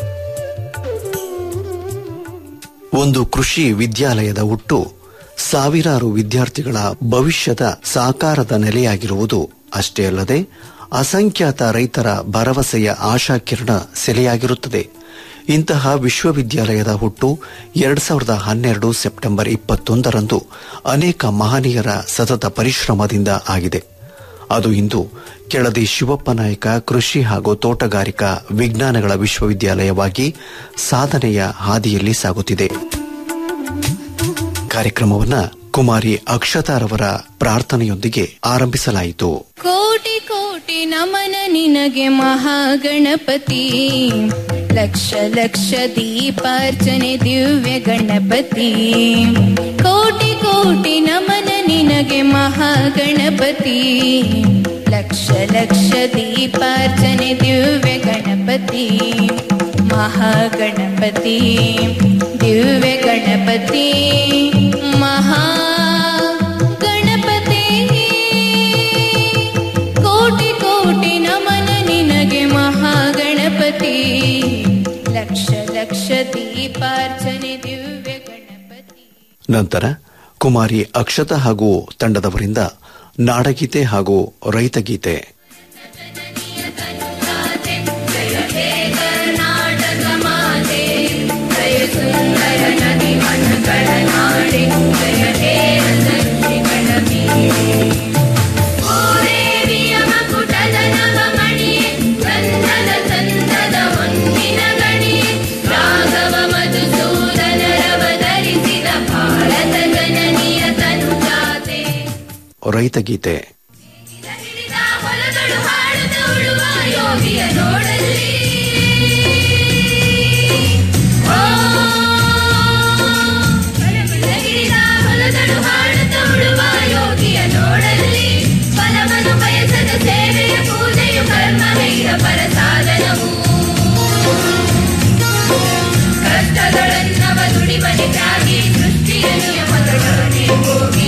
ಒಂದು ಕೃಷಿ ವಿದ್ಯಾಲಯದ ಹುಟ್ಟು ಸಾವಿರಾರು ವಿದ್ಯಾರ್ಥಿಗಳ ಭವಿಷ್ಯದ ಸಾಕಾರದ ನೆಲೆಯಾಗಿರುವುದು ಅಷ್ಟೇ ಅಲ್ಲದೆ ಅಸಂಖ್ಯಾತ ರೈತರ ಭರವಸೆಯ ಆಶಾಕಿರಣ ಸೆಲೆಯಾಗಿರುತ್ತದೆ ಇಂತಹ ವಿಶ್ವವಿದ್ಯಾಲಯದ ಹುಟ್ಟು ಎರಡ್ ಸಾವಿರದ ಹನ್ನೆರಡು ಸೆಪ್ಟೆಂಬರ್ ಇಪ್ಪತ್ತೊಂದರಂದು ಅನೇಕ ಮಹನೀಯರ ಸತತ ಪರಿಶ್ರಮದಿಂದ ಆಗಿದೆ ಅದು ಇಂದು ಕೆಳದಿ ಶಿವಪ್ಪ ನಾಯಕ ಕೃಷಿ ಹಾಗೂ ತೋಟಗಾರಿಕಾ ವಿಜ್ಞಾನಗಳ ವಿಶ್ವವಿದ್ಯಾಲಯವಾಗಿ ಸಾಧನೆಯ ಹಾದಿಯಲ್ಲಿ ಸಾಗುತ್ತಿದೆ ಕಾರ್ಯಕ್ರಮವನ್ನ ಕುಮಾರಿ ಅಕ್ಷತಾರವರ ಪ್ರಾರ್ಥನೆಯೊಂದಿಗೆ ಆರಂಭಿಸಲಾಯಿತು ಕೋಟಿ ಕೋಟಿ ನಮನ ನಿನಗೆ ಮಹಾಗಣಪತಿ ಲಕ್ಷ ಲಕ್ಷ ದೀಪಾರ್ಚನೆ ದಿವ್ಯ ಗಣಪತಿ ಕೋಟಿ ಕೋಟಿ ನಮನ ನಿನಗೆ ಮಹಾಗಣಪತಿ ಲಕ್ಷ ಲಕ್ಷ ದೀಪಾರ್ಚನೆ ದಿವ್ಯ ಗಣಪತಿ ಮಹಾಗಣಪತಿ ದಿವ್ಯ ಗಣಪತಿ ಮಹಾ ಗಣಪತಿ ಕೋಟಿ ಕೋಟಿ ನಮನ ನಿನಗೆ ಮಹಾಗಣಪತಿ ಲಕ್ಷ ಲಕ್ಷ ದೀಪಾರ್ಚನೆ ದಿವ್ಯ ಗಣಪತಿ ನಂತರ ಕುಮಾರಿ ಅಕ್ಷತಾ ಹಾಗೂ ತಂಡದವರಿಂದ ನಾಡಗೀತೆ ಹಾಗೂ ರೈತಗೀತೆ ಜಯ ಹೇ ಕರ್ನಾಟಕ ಮಾತೆ ಜಯ ಸುಂದರ ನದಿ ಮನಗಳ ನಾಡೆ ಜಯ ಹೇ ರಸಋಷಿಗಳ ಬೀಡೆ. ಓ ದೇವಿಯ ಮಕುಟದ ನವಮಣಿಯೇ, ಗಂಧದ ಚಂದದ ಹೊನ್ನಿನ ಗಣಿಯೇ, ರಾಘವ ಮಧುಸೂದನರವ ಧರಿಸಿದ ಭಾರತ ಜನನಿಯ ತನುಜಾತೆ ರೈತಗೀತೆ ಹಿಡಿದ ಹೊಲಗಳು ಹಾಡುತ್ತ ಉಳುವ ಯೋಗಿಯ ನೋಡಲ್ಲಿ ಓ, ಹಿಡಿದ ಹೊಲಗಳು ಹಾಡುತ್ತ ಉಳುವ ಯೋಗಿಯ ನೋಡಲ್ಲಿ ಫಲವನ್ನು ಬಯಸದ ಸೇವೆಯ ಪೂಜೆಯು ಕರ್ಮವೀರ ಪರ ಸಾಧನವು ಕಷ್ಟಗಳನ್ನವ ದುಡಿಮನೆ ತ್ಯಾಗಿ ಸೃಷ್ಟಿಯ ನಿಯಮಗಳೊಡನೆ ಹೋಗಿ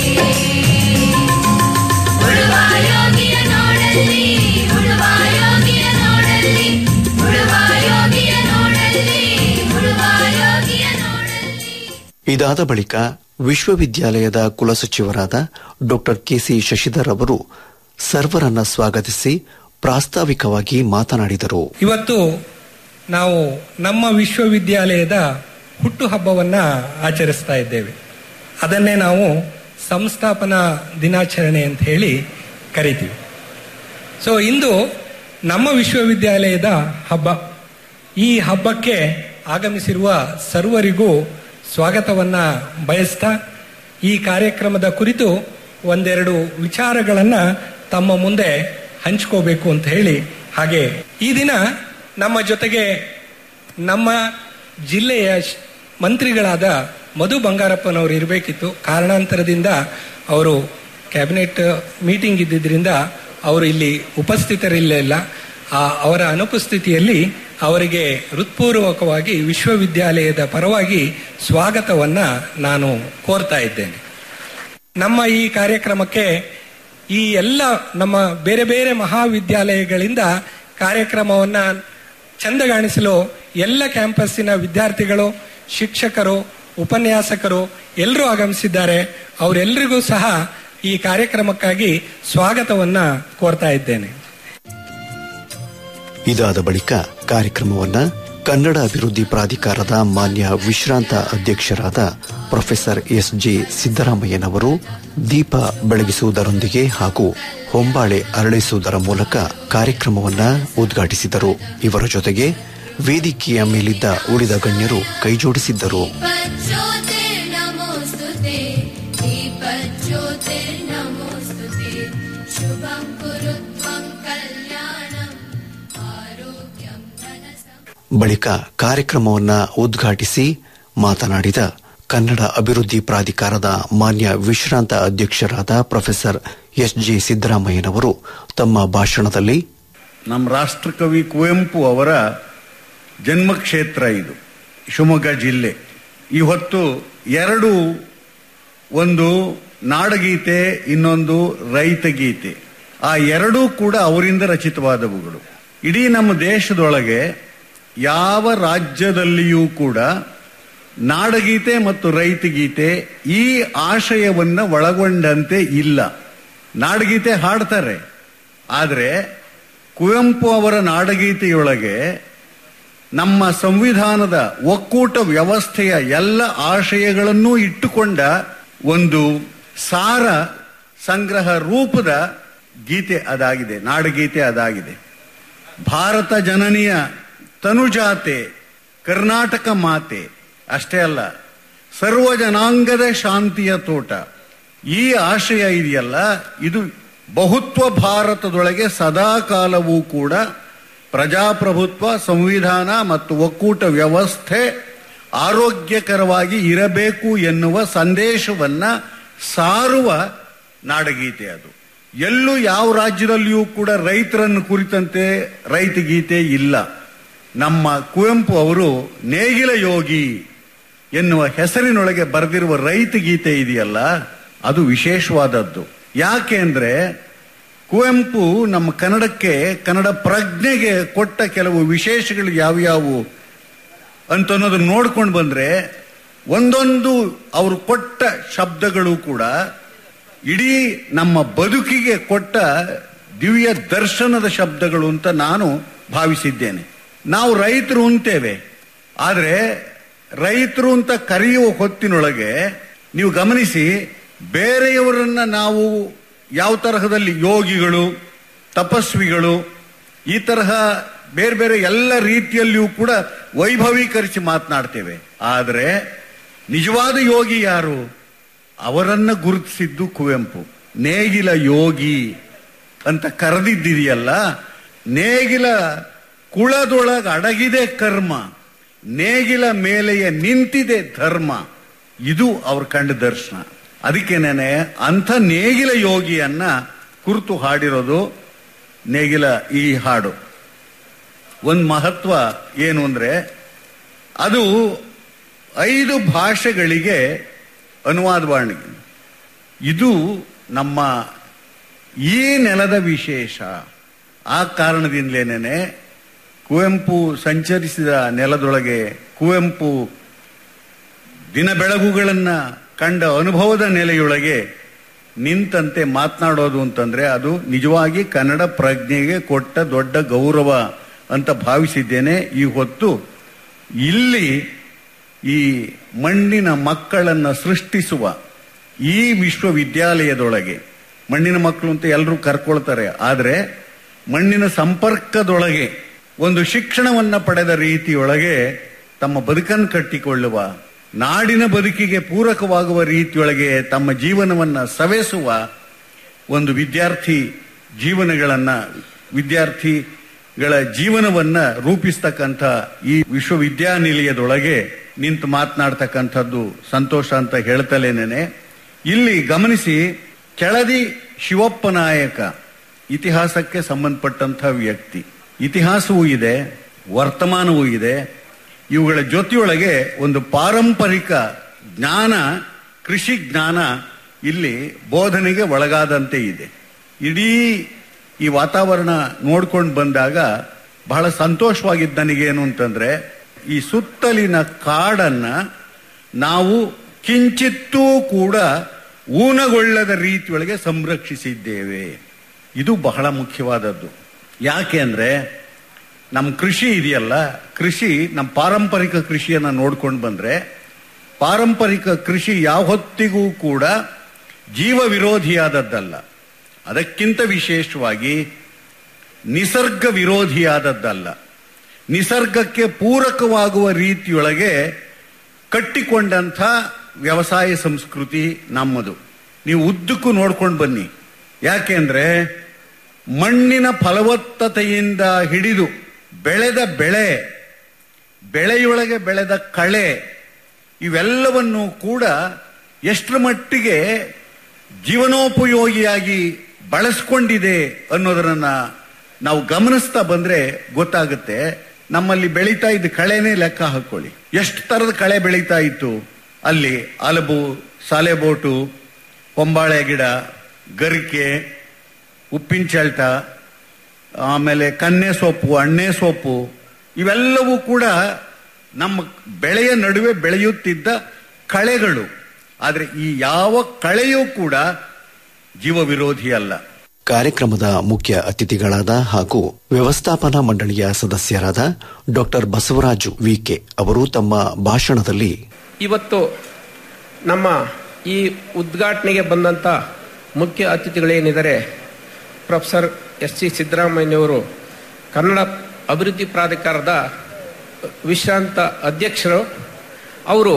ಉಳುವ ಯೋಗಿಯ ನೋಡಲ್ಲಿ ಉಳುವ ಯೋಗಿಯ ನೋಡಲ್ಲಿ ಉಳುವ ಯೋಗಿಯ ನೋಡಲ್ಲಿ ಉಳುವ ಯೋಗಿಯ ನೋಡಲ್ಲಿ ಇದಾದ ಬಳಿಕ ವಿಶ್ವವಿದ್ಯಾಲಯದ ಕುಲಸಚಿವರಾದ ಡಾಕ್ಟರ್ ಕೆಸಿ ಶಶಿಧರ್ ಅವರು ಸರ್ವರನ್ನ ಸ್ವಾಗತಿಸಿ ಪ್ರಾಸ್ತಾವಿಕವಾಗಿ ಮಾತನಾಡಿದರು ಇವತ್ತು ನಾವು ನಮ್ಮ ವಿಶ್ವವಿದ್ಯಾಲಯದ ಹುಟ್ಟುಹಬ್ಬವನ್ನ ಆಚರಿಸ್ತಾ ಇದ್ದೇವೆ ಅದನ್ನೇ ನಾವು ಸಂಸ್ಥಾಪನಾ ದಿನಾಚರಣೆ ಅಂತ ಹೇಳಿ ಕರಿತೀವಿ ಸೊ ಇಂದು ನಮ್ಮ ವಿಶ್ವವಿದ್ಯಾಲಯದ ಹಬ್ಬ ಈ ಹಬ್ಬಕ್ಕೆ ಆಗಮಿಸಿರುವ ಸರ್ವರಿಗೂ ಸ್ವಾಗತವನ್ನ ಬಯಸ್ತಾ ಈ ಕಾರ್ಯಕ್ರಮದ ಕುರಿತು ಒಂದೆರಡು ವಿಚಾರಗಳನ್ನ ತಮ್ಮ ಮುಂದೆ ಹಂಚ್ಕೋಬೇಕು ಅಂತ ಹೇಳಿ ಹಾಗೆ ಈ ದಿನ ನಮ್ಮ ಜೊತೆಗೆ ನಮ್ಮ ಜಿಲ್ಲೆಯ ಶ್- ಮಂತ್ರಿಗಳಾದ ಮಧು ಬಂಗಾರಪ್ಪನವರು ಇರಬೇಕಿತ್ತು ಕಾರಣಾಂತರದಿಂದ ಅವರು ಕ್ಯಾಬಿನೆಟ್ ಮೀಟಿಂಗ್ ಇದ್ದಿದ್ದರಿಂದ ಅವರು ಇಲ್ಲಿ ಉಪಸ್ಥಿತರಿರಲಿಲ್ಲ ಆ ಅವರ ಅನುಪಸ್ಥಿತಿಯಲ್ಲಿ ಅವರಿಗೆ ಹೃತ್ಪೂರ್ವಕವಾಗಿ ವಿಶ್ವವಿದ್ಯಾಲಯದ ಪರವಾಗಿ ಸ್ವಾಗತವನ್ನ ನಾನು ಕೋರ್ತಾ ಇದ್ದೇನೆ ನಮ್ಮ ಈ ಕಾರ್ಯಕ್ರಮಕ್ಕೆ ಈ ಎಲ್ಲ ನಮ್ಮ ಬೇರೆ ಬೇರೆ ಮಹಾವಿದ್ಯಾಲಯಗಳಿಂದ ಕಾರ್ಯಕ್ರಮವನ್ನ ಚಂದಗಾಣಿಸಲು ಎಲ್ಲ ಕ್ಯಾಂಪಸ್ಸಿನ ವಿದ್ಯಾರ್ಥಿಗಳು ಶಿಕ್ಷಕರು ಉಪನ್ಯಾಸಕರು ಎಲ್ಲರೂ ಆಗಮಿಸಿದ್ದಾರೆ ಅವರೆಲ್ಲರಿಗೂ ಸಹ ಈ ಕಾರ್ಯಕ್ರಮಕ್ಕಾಗಿ ಸ್ವಾಗತವನ್ನ ಕೋರ್ತಾ ಇದ್ದೇನೆ ಇದಾದ ಬಳಿಕ ಕಾರ್ಯಕ್ರಮವನ್ನ ಕನ್ನಡ ಅಭಿವೃದ್ಧಿ ಪ್ರಾಧಿಕಾರದ ಮಾನ್ಯ ವಿಶ್ರಾಂತ ಅಧ್ಯಕ್ಷರಾದ ಪ್ರೊಫೆಸರ್ ಎಸ್ ಜೆ ಸಿದ್ದರಾಮಯ್ಯನವರು ದೀಪ ಬೆಳಗಿಸುವುದರೊಂದಿಗೆ ಹಾಗೂ ಹೊಂಬಾಳೆ ಅರಳಿಸುವುದರ ಮೂಲಕ ಕಾರ್ಯಕ್ರಮವನ್ನ ಉದ್ಘಾಟಿಸಿದರು ಇವರ ಜೊತೆಗೆ ವೇದಿಕೆಯ ಮೇಲಿದ್ದ ಉಳಿದ ಗಣ್ಯರು ಕೈಜೋಡಿಸಿದ್ದರು दीपज्योतिर्नमोऽस्तुते दीपज्योतिर्नमोऽस्तुते शुभं कुरु त्वं कल्याणम् आरोग्यं धनसम् ಬಳಿಕ ಕಾರ್ಯಕ್ರಮವನ್ನ ಉದ್ಘಾಟಿಸಿ ಮಾತನಾಡಿದ ಕನ್ನಡ ಅಭಿವೃದ್ಧಿ ಪ್ರಾಧಿಕಾರದ ಮಾನ್ಯ ವಿಶ್ರಾಂತ ಅಧ್ಯಕ್ಷರಾದ ಪ್ರೊಫೆಸರ್ ಎಸ್ ಜಿ ಸಿದ್ದರಾಮಯ್ಯನವರು ತಮ್ಮ ಭಾಷಣದಲ್ಲಿ ನಮ್ಮ ರಾಷ್ಟ್ರಕವಿ ಕುವೆಂಪು ಅವರ ಜನ್ಮಕ್ಷೇತ್ರ ಇದು ಶಿವಮೊಗ್ಗ ಜಿಲ್ಲೆ ಇವತ್ತು ಎರಡು ಒಂದು ನಾಡಗೀತೆ ಇನ್ನೊಂದು ರೈತಗೀತೆ ಆ ಎರಡೂ ಕೂಡ ಅವರಿಂದ ರಚಿತವಾದವುಗಳು ಇಡೀ ನಮ್ಮ ದೇಶದೊಳಗೆ ಯಾವ ರಾಜ್ಯದಲ್ಲಿಯೂ ಕೂಡ ನಾಡಗೀತೆ ಮತ್ತು ರೈತಗೀತೆ ಈ ಆಶಯವನ್ನ ಒಳಗೊಂಡಂತೆ ಇಲ್ಲ ನಾಡಗೀತೆ ಹಾಡ್ತಾರೆ ಆದರೆ ಕುವೆಂಪು ಅವರ ನಾಡಗೀತೆಯೊಳಗೆ ನಮ್ಮ ಸಂವಿಧಾನದ ಒಕ್ಕೂಟ ವ್ಯವಸ್ಥೆಯ ಎಲ್ಲ ಆಶಯಗಳನ್ನೂ ಇಟ್ಟುಕೊಂಡ ಒಂದು ಸಾರ ಸಂಗ್ರಹ ರೂಪದ ಗೀತೆ ಅದಾಗಿದೆ ನಾಡಗೀತೆ ಅದಾಗಿದೆ ಭಾರತ ಜನನಿಯ ತನುಜಾತೆ ಕರ್ನಾಟಕ ಮಾತೆ ಅಷ್ಟೇ ಅಲ್ಲ ಸರ್ವ ಜನಾಂಗದ ಶಾಂತಿಯ ತೋಟ ಈ ಆಶಯ ಇದೆಯಲ್ಲ ಇದು ಬಹುತ್ವ ಭಾರತದೊಳಗೆ ಸದಾ ಕಾಲವೂ ಕೂಡ ಪ್ರಜಾಪ್ರಭುತ್ವ ಸಂವಿಧಾನ ಮತ್ತು ಒಕ್ಕೂಟ ವ್ಯವಸ್ಥೆ ಆರೋಗ್ಯಕರವಾಗಿ ಇರಬೇಕು ಎನ್ನುವ ಸಂದೇಶವನ್ನ ಸಾರುವ ನಾಡಗೀತೆ ಅದು ಎಲ್ಲೂ ಯಾವ ರಾಜ್ಯದಲ್ಲಿಯೂ ಕೂಡ ರೈತರನ್ನು ಕುರಿತಂತೆ ರೈತ ಗೀತೆ ಇಲ್ಲ ನಮ್ಮ ಕುವೆಂಪು ಅವರು ನೇಗಿಲ ಯೋಗಿ ಎನ್ನುವ ಹೆಸರಿನೊಳಗೆ ಬರೆದಿರುವ ರೈತ ಗೀತೆ ಇದೆಯಲ್ಲ ಅದು ವಿಶೇಷವಾದದ್ದು ಯಾಕೆ ಅಂದ್ರೆ ಕುವೆಂಪು ನಮ್ಮ ಕನ್ನಡಕ್ಕೆ ಕನ್ನಡ ಪ್ರಜ್ಞೆಗೆ ಕೊಟ್ಟ ಕೆಲವು ವಿಶೇಷಗಳು ಯಾವ್ಯಾವು ಅಂತ ಅನ್ನೋದನ್ನ ನೋಡ್ಕೊಂಡು ಬಂದ್ರೆ ಒಂದೊಂದು ಅವರು ಕೊಟ್ಟ ಶಬ್ದಗಳು ಕೂಡ ಇಡೀ ನಮ್ಮ ಬದುಕಿಗೆ ಕೊಟ್ಟ ದಿವ್ಯ ದರ್ಶನದ ಶಬ್ದಗಳು ಅಂತ ನಾನು ಭಾವಿಸಿದ್ದೇನೆ ನಾವು ರೈತರು ಅಂತೇವೆ ಆದ್ರೆ ರೈತರು ಅಂತ ಕರೆಯುವ ಹೊತ್ತಿನೊಳಗೆ ನೀವು ಗಮನಿಸಿ ಬೇರೆಯವರನ್ನ ನಾವು ಯಾವ ತರಹದಲ್ಲಿ ಯೋಗಿಗಳು ತಪಸ್ವಿಗಳು ಈ ತರಹ ಬೇರೆ ಬೇರೆ ಎಲ್ಲ ರೀತಿಯಲ್ಲಿಯೂ ಕೂಡ ವೈಭವೀಕರಿಸಿ ಮಾತನಾಡ್ತೇವೆ ಆದರೆ ನಿಜವಾದ ಯೋಗಿ ಯಾರು ಅವರನ್ನ ಗುರುತಿಸಿದ್ದು ಕುವೆಂಪು ನೇಗಿಲ ಯೋಗಿ ಅಂತ ಕರೆದಿದ್ದಿದೆಯಲ್ಲ ನೇಗಿಲ ಕುಳದೊಳಗ ಅಡಗಿದೆ ಕರ್ಮ ನೇಗಿಲ ಮೇಲೆಯ ನಿಂತಿದೆ ಧರ್ಮ ಇದು ಅವ್ರ ಕಂಡ ದರ್ಶನ ಅದಕ್ಕೇನೆ ಅಂಥ ನೇಗಿಲ ಯೋಗಿಯನ್ನ ಕುರಿತು ಹಾಡಿರೋದು ನೇಗಿಲ ಈ ಹಾಡು ಒಂದು ಮಹತ್ವ ಏನು ಅಂದ್ರೆ ಅದು ಐದು ಭಾಷೆಗಳಿಗೆ ಅನುವಾದವಾಣಿ ಇದು ನಮ್ಮ ಈ ನೆಲದ ವಿಶೇಷ ಆ ಕಾರಣದಿಂದಲೇನೆ ಕುವೆಂಪು ಸಂಚರಿಸಿದ ನೆಲದೊಳಗೆ ಕುವೆಂಪು ದಿನ ಬೆಳಗುಗಳನ್ನ ಕಂಡ ಅನುಭವದ ನೆಲೆಯೊಳಗೆ ನಿಂತಂತೆ ಮಾತನಾಡೋದು ಅಂತಂದ್ರೆ ಅದು ನಿಜವಾಗಿ ಕನ್ನಡ ಪ್ರಜ್ಞೆಗೆ ಕೊಟ್ಟ ದೊಡ್ಡ ಗೌರವ ಅಂತ ಭಾವಿಸಿದ್ದೇನೆ ಈ ಹೊತ್ತು ಇಲ್ಲಿ ಈ ಮಣ್ಣಿನ ಮಕ್ಕಳನ್ನ ಸೃಷ್ಟಿಸುವ ಈ ವಿಶ್ವವಿದ್ಯಾಲಯದೊಳಗೆ ಮಣ್ಣಿನ ಮಕ್ಕಳು ಅಂತ ಎಲ್ಲರೂ ಕರ್ಕೊಳ್ತಾರೆ ಆದರೆ ಮಣ್ಣಿನ ಸಂಪರ್ಕದೊಳಗೆ ಒಂದು ಶಿಕ್ಷಣವನ್ನ ಪಡೆದ ರೀತಿಯೊಳಗೆ ತಮ್ಮ ಬದುಕನ್ನು ಕಟ್ಟಿಕೊಳ್ಳುವ ನಾಡಿನ ಬದುಕಿಗೆ ಪೂರಕವಾಗುವ ರೀತಿಯೊಳಗೆ ತಮ್ಮ ಜೀವನವನ್ನ ಸವೆಸುವ ಒಂದು ವಿದ್ಯಾರ್ಥಿ ಜೀವನಗಳನ್ನ ವಿದ್ಯಾರ್ಥಿ ಗಳ ಜೀವನವನ್ನ ರೂಪಿಸ್ತಕ್ಕಂಥ ಈ ವಿಶ್ವವಿದ್ಯಾನಿಲಯದೊಳಗೆ ನಿಂತು ಮಾತನಾಡ್ತಕ್ಕಂಥದ್ದು ಸಂತೋಷ ಅಂತ ಹೇಳ್ತಲೇನೇನೆ ಇಲ್ಲಿ ಗಮನಿಸಿ ಕೆಳದಿ ಶಿವಪ್ಪ ನಾಯಕ ಇತಿಹಾಸಕ್ಕೆ ಸಂಬಂಧಪಟ್ಟಂಥ ವ್ಯಕ್ತಿ ಇತಿಹಾಸವೂ ಇದೆ ವರ್ತಮಾನವೂ ಇದೆ ಇವುಗಳ ಜೊತೆಯೊಳಗೆ ಒಂದು ಪಾರಂಪರಿಕ ಜ್ಞಾನ ಕೃಷಿ ಜ್ಞಾನ ಇಲ್ಲಿ ಬೋಧನೆಗೆ ಒಳಗಾದಂತೆ ಇದೆ ಇಡೀ ಈ ವಾತಾವರಣ ನೋಡ್ಕೊಂಡು ಬಂದಾಗ ಬಹಳ ಸಂತೋಷವಾಗಿದ್ದ ನನಗೇನು ಅಂತಂದ್ರೆ ಈ ಸುತ್ತಲಿನ ಕಾಡನ್ನ ನಾವು ಕಿಂಚಿತ್ತೂ ಕೂಡ ಊನಗೊಳ್ಳದ ರೀತಿಯೊಳಗೆ ಸಂರಕ್ಷಿಸಿದ್ದೇವೆ ಇದು ಬಹಳ ಮುಖ್ಯವಾದದ್ದು ಯಾಕೆ ಅಂದ್ರೆ ನಮ್ಮ ಕೃಷಿ ಇದೆಯಲ್ಲ ಕೃಷಿ ನಮ್ಮ ಪಾರಂಪರಿಕ ಕೃಷಿಯನ್ನ ನೋಡ್ಕೊಂಡು ಬಂದ್ರೆ ಪಾರಂಪರಿಕ ಕೃಷಿ ಯಾವ ಹೊತ್ತಿಗೂ ಕೂಡ ಜೀವ ವಿರೋಧಿಯಾದದ್ದಲ್ಲ ಅದಕ್ಕಿಂತ ವಿಶೇಷವಾಗಿ ನಿಸರ್ಗ ವಿರೋಧಿಯಾದದ್ದಲ್ಲ ನಿಸರ್ಗಕ್ಕೆ ಪೂರಕವಾಗುವ ರೀತಿಯೊಳಗೆ ಕಟ್ಟಿಕೊಂಡಂಥ ವ್ಯವಸಾಯ ಸಂಸ್ಕೃತಿ ನಮ್ಮದು ನೀವು ಉದ್ದಕ್ಕೂ ನೋಡ್ಕೊಂಡು ಬನ್ನಿ ಯಾಕೆಂದ್ರೆ ಮಣ್ಣಿನ ಫಲವತ್ತತೆಯಿಂದ ಹಿಡಿದು ಬೆಳೆದ ಬೆಳೆ ಬೆಳೆಯೊಳಗೆ ಬೆಳೆದ ಕಳೆ ಇವೆಲ್ಲವನ್ನು ಕೂಡ ಎಷ್ಟರ ಮಟ್ಟಿಗೆ ಜೀವನೋಪಯೋಗಿಯಾಗಿ ಬಳಸ್ಕೊಂಡಿದೆ ಅನ್ನೋದನ್ನ ನಾವು ಗಮನಿಸ್ತಾ ಬಂದ್ರೆ ಗೊತ್ತಾಗುತ್ತೆ ನಮ್ಮಲ್ಲಿ ಬೆಳೀತಾ ಇದ್ದ ಕಳೆನೇ ಲೆಕ್ಕ ಹಾಕೊಳ್ಳಿ ಎಷ್ಟು ತರದ ಕಳೆ ಬೆಳೀತಾ ಇತ್ತು ಅಲ್ಲಿ ಅಲಬು ಸಾಲೆಬೋಟು ಹೊಂಬಾಳೆ ಗಿಡ ಗರಿಕೆ ಉಪ್ಪಿನ ಚಲ್ಟ ಆಮೇಲೆ ಕನ್ನೆ ಸೊಪ್ಪು ಅಣ್ಣೆ ಸೊಪ್ಪು ಇವೆಲ್ಲವೂ ಕೂಡ ನಮ್ಮ ಬೆಳೆಯ ನಡುವೆ ಬೆಳೆಯುತ್ತಿದ್ದ ಕಳೆಗಳು ಆದರೆ ಈ ಯಾವ ಕಳೆಯೂ ಕೂಡ ಜೀವ ವಿರೋಧಿ ಅಲ್ಲ ಕಾರ್ಯಕ್ರಮದ ಮುಖ್ಯ ಅತಿಥಿಗಳಾದ ಹಾಗೂ ವ್ಯವಸ್ಥಾಪನಾ ಮಂಡಳಿಯ ಸದಸ್ಯರಾದ ಡಾಕ್ಟರ್ ಬಸವರಾಜು ವಿಕೆ ಅವರು ತಮ್ಮ ಭಾಷಣದಲ್ಲಿ ಇವತ್ತು ನಮ್ಮ ಈ ಉದ್ಘಾಟನೆಗೆ ಬಂದಂಥ ಮುಖ್ಯ ಅತಿಥಿಗಳೇನಿದ್ದಾರೆ ಪ್ರೊಫೆಸರ್ ಎಸ್ ಸಿ ಸಿದ್ದರಾಮಯ್ಯವರು ಕನ್ನಡ ಅಭಿವೃದ್ಧಿ ಪ್ರಾಧಿಕಾರದ ವಿಶ್ರಾಂತ ಅಧ್ಯಕ್ಷರು ಅವರು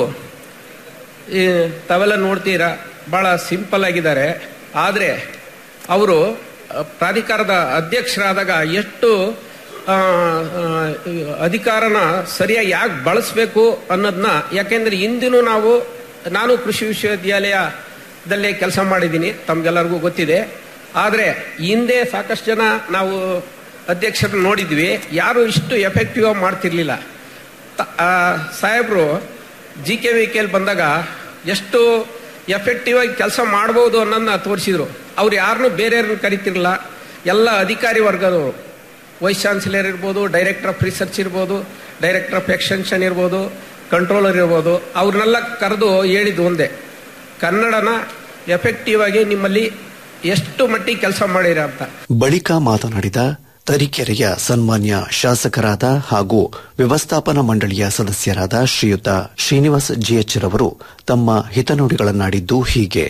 ಈ ತಾವೆಲ್ಲ ನೋಡ್ತೀರಾ ಭಾಳ ಸಿಂಪಲ್ ಆಗಿದ್ದಾರೆ ಆದರೆ ಅವರು ಅ, ಪ್ರಾಧಿಕಾರದ ಅಧ್ಯಕ್ಷರಾದಾಗ ಎಷ್ಟು ಆ, ಆ, ಅಧಿಕಾರನ ಸರಿಯಾಗಿ ಯಾಕೆ ಬಳಸಬೇಕು ಅನ್ನೋದನ್ನ ಯಾಕೆಂದ್ರೆ ಇಂದಿನೂ ನಾವು ನಾನು ಕೃಷಿ ವಿಶ್ವವಿದ್ಯಾಲಯದಲ್ಲೇ ಕೆಲಸ ಮಾಡಿದ್ದೀನಿ ತಮ್ಗೆಲ್ಲರಿಗೂ ಗೊತ್ತಿದೆ ಆದರೆ ಹಿಂದೆ ಸಾಕಷ್ಟು ಜನ ನಾವು ಅಧ್ಯಕ್ಷರನ್ನ ನೋಡಿದ್ವಿ ಯಾರು ಇಷ್ಟು ಎಫೆಕ್ಟಿವ್ ಆಗಿ ಮಾಡ್ತಿರ್ಲಿಲ್ಲ ತ- ಆ, ಸಾಹೇಬ್ರು ಜಿ ಕೆ ವಿ ಕೆಲ್ ಬಂದಾಗ ಎಷ್ಟು ಎಫೆಕ್ಟಿವ್ ಆಗಿ ಕೆಲಸ ಮಾಡ್ಬೋದು ಅನ್ನೋದನ್ನ ತೋರಿಸಿದ್ರು ಅವ್ರು ಯಾರನ್ನೂ ಬೇರೆಯವ್ರನ್ನ ಕರಿತಿರಲಿಲ್ಲ ಎಲ್ಲ ಅಧಿಕಾರಿ ವರ್ಗದವರು ವೈಸ್ ಚಾನ್ಸಲರ್ ಇರ್ಬೋದು ಡೈರೆಕ್ಟರ್ ಆಫ್ ರಿಸರ್ಚ್ ಇರ್ಬೋದು ಡೈರೆಕ್ಟರ್ ಆಫ್ ಎಕ್ಸ್ಟೆನ್ಷನ್ ಇರ್ಬೋದು ಕಂಟ್ರೋಲರ್ ಇರ್ಬೋದು ಅವ್ರನ್ನೆಲ್ಲ ಕರೆದು ಹೇಳಿದ್ದು ಒಂದೇ ಕನ್ನಡನ ಎಫೆಕ್ಟಿವ್ ಆಗಿ ನಿಮ್ಮಲ್ಲಿ ಎಷ್ಟು ಮಟ್ಟಿಗೆ ಕೆಲಸ ಮಾಡಿರ ಅಂತ ಬಳಿಕ ಮಾತನಾಡಿದ ತರೀಕೆರೆಯ ಸನ್ಮಾನ್ಯ ಶಾಸಕರಾದ ಹಾಗೂ ವ್ಯವಸ್ಥಾಪನಾ ಮಂಡಳಿಯ ಸದಸ್ಯರಾದ ಶ್ರೀಯುತ ಶ್ರೀನಿವಾಸ್ ಜಿಎಚ್ ರವರು ತಮ್ಮ ಹಿತನುಡಿಗಳನ್ನಾಡಿದ್ದು ಹೀಗೆ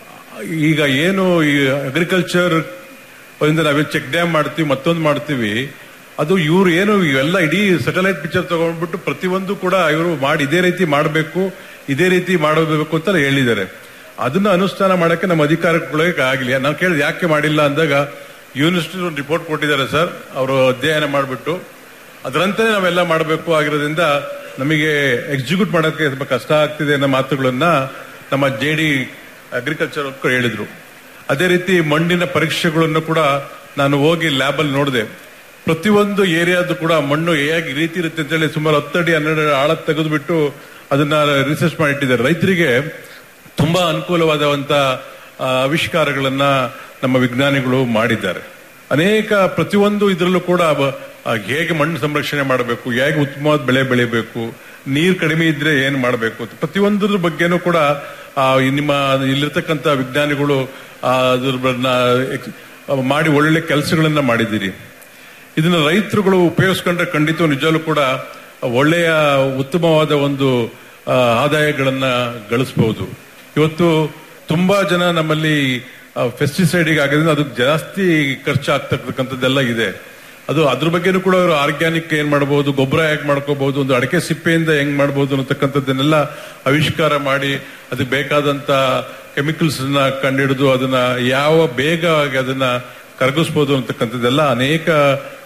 ಈಗ ಏನು ಈ ಅಗ್ರಿಕಲ್ಚರ್ ಇಂದ ನಾವೇ ಚೆಕ್ ಡ್ಯಾಮ್ ಮಾಡ್ತೀವಿ ಮತ್ತೊಂದು ಮಾಡ್ತೀವಿ ಅದು ಇವ್ರು ಏನು ಇವೆಲ್ಲ ಇಡೀ ಸ್ಯಾಟಲೈಟ್ ಪಿಕ್ಚರ್ ತಗೊಂಡ್ಬಿಟ್ಟು ಪ್ರತಿಯೊಂದು ಕೂಡ ಇವರು ಮಾಡಿ ಇದೇ ರೀತಿ ಮಾಡಬೇಕು ಇದೇ ರೀತಿ ಮಾಡಬೇಕು ಅಂತ ಹೇಳಿದ್ದಾರೆ ಅದನ್ನ ಅನುಷ್ಠಾನ ಮಾಡಕ್ಕೆ ನಮ್ಮ ಅಧಿಕಾರಿಗಳಿಗೆ ಆಗಲಿ ನಾವು ಕೇಳಿದ್ ಯಾಕೆ ಮಾಡಿಲ್ಲ ಅಂದಾಗ ಯೂನಿವರ್ಸಿಟಿ ಒಂದು ರಿಪೋರ್ಟ್ ಕೊಟ್ಟಿದ್ದಾರೆ ಸರ್ ಅವರು ಅಧ್ಯಯನ ಮಾಡಿಬಿಟ್ಟು ಅದರಂತೆ ನಾವೆಲ್ಲ ಮಾಡಬೇಕು ಆಗಿರೋದ್ರಿಂದ ನಮಗೆ ಎಕ್ಸಿಕ್ಯೂಟ್ ಮಾಡೋಕ್ಕೆ ಸ್ವಲ್ಪ ಕಷ್ಟ ಆಗ್ತಿದೆ ಅನ್ನೋ ಮಾತುಗಳನ್ನ ನಮ್ಮ ಜೆ ಡಿ ಅಗ್ರಿಕಲ್ಚರ್ ಹೇಳಿದ್ರು ಅದೇ ರೀತಿ ಮಣ್ಣಿನ ಪರೀಕ್ಷೆಗಳನ್ನು ಕೂಡ ನಾನು ಹೋಗಿ ಲ್ಯಾಬ್ ಅಲ್ಲಿ ನೋಡಿದೆ ಪ್ರತಿಯೊಂದು ಏರಿಯಾದು ಕೂಡ ಮಣ್ಣು ಹೇಗೆ ರೀತಿ ಇರುತ್ತೆ ಅಂತೇಳಿ ಸುಮಾರು ಹತ್ತಡಿ ಹನ್ನೆರಡು ಆಳ ತೆಗೆದುಬಿಟ್ಟು ಅದನ್ನ ರಿಸರ್ಚ್ ಮಾಡಿಟ್ಟಿದ್ದಾರೆ ರೈತರಿಗೆ ತುಂಬಾ ಅನುಕೂಲವಾದಂತ ಆ, ಆವಿಷ್ಕಾರಗಳನ್ನ ನಮ್ಮ ವಿಜ್ಞಾನಿಗಳು ಮಾಡಿದ್ದಾರೆ ಅನೇಕ ಪ್ರತಿಯೊಂದು ಇದರಲ್ಲೂ ಕೂಡ ಬ- ಆ, ಹೇಗೆ ಮಣ್ಣು ಸಂರಕ್ಷಣೆ ಮಾಡಬೇಕು ಹೇಗೆ ಉತ್ತಮವಾದ ಬೆಳೆ ಬೆಳಿಬೇಕು ನೀರು ಕಡಿಮೆ ಇದ್ರೆ ಏನ್ ಮಾಡಬೇಕು ಪ್ರತಿಯೊಂದ್ರ ಬಗ್ಗೆನೂ ಕೂಡ ಆ, ಈ ನಿಮ್ಮ ಇಲ್ಲಿರ್ತಕ್ಕಂಥ ವಿಜ್ಞಾನಿಗಳು ಆ, ಅದ್ರನ್ನ ಎಕ್ಸ್- ಮಾಡಿ ಒಳ್ಳೆ ಕೆಲಸಗಳನ್ನ ಮಾಡಿದ್ದೀರಿ ಇದನ್ನ ರೈತರುಗಳು ಉಪಯೋಗಿಸ್ಕೊಂಡ್ರೆ ಖಂಡಿತ ನಿಜವೂ ಕೂಡ ಒಳ್ಳೆಯ ಉತ್ತಮವಾದ ಒಂದು ಆ, ಆದಾಯಗಳನ್ನ ಗಳಿಸಬಹುದು ಇವತ್ತು ತುಂಬಾ ಜನ ನಮ್ಮಲ್ಲಿ ಪೆಸ್ಟಿಸೈಡ್ ಆಗಿದ್ರೆ ಅದು ಜಾಸ್ತಿ ಖರ್ಚಾಗ್ತಕ್ಕಂಥದ್ದೆಲ್ಲ ಇದೆ ಅದು ಅದ್ರ ಬಗ್ಗೆನೂ ಕೂಡ ಅವರು ಆರ್ಗ್ಯಾನಿಕ್ ಏನ್ ಮಾಡಬಹುದು ಗೊಬ್ಬರ ಹೇಗೆ ಮಾಡ್ಕೋಬಹುದು ಒಂದು ಅಡಕೆ ಸಿಪ್ಪೆಯಿಂದ ಹೆಂಗ್ ಮಾಡಬಹುದು ಅನ್ನತಕ್ಕಂಥದ್ದನ್ನೆಲ್ಲ ಆವಿಷ್ಕಾರ ಮಾಡಿ ಅದಕ್ಕೆ ಬೇಕಾದಂತ ಕೆಮಿಕಲ್ಸ್ ನ ಕಂಡಿಡಿದು ಅದನ್ನ ಯಾವ ಬೇಗ ಆಗಿ ಅದನ್ನ ಕರಗಿಸ್ಬೋದು ಅಂತಕ್ಕಂಥದ್ದೆಲ್ಲ ಅನೇಕ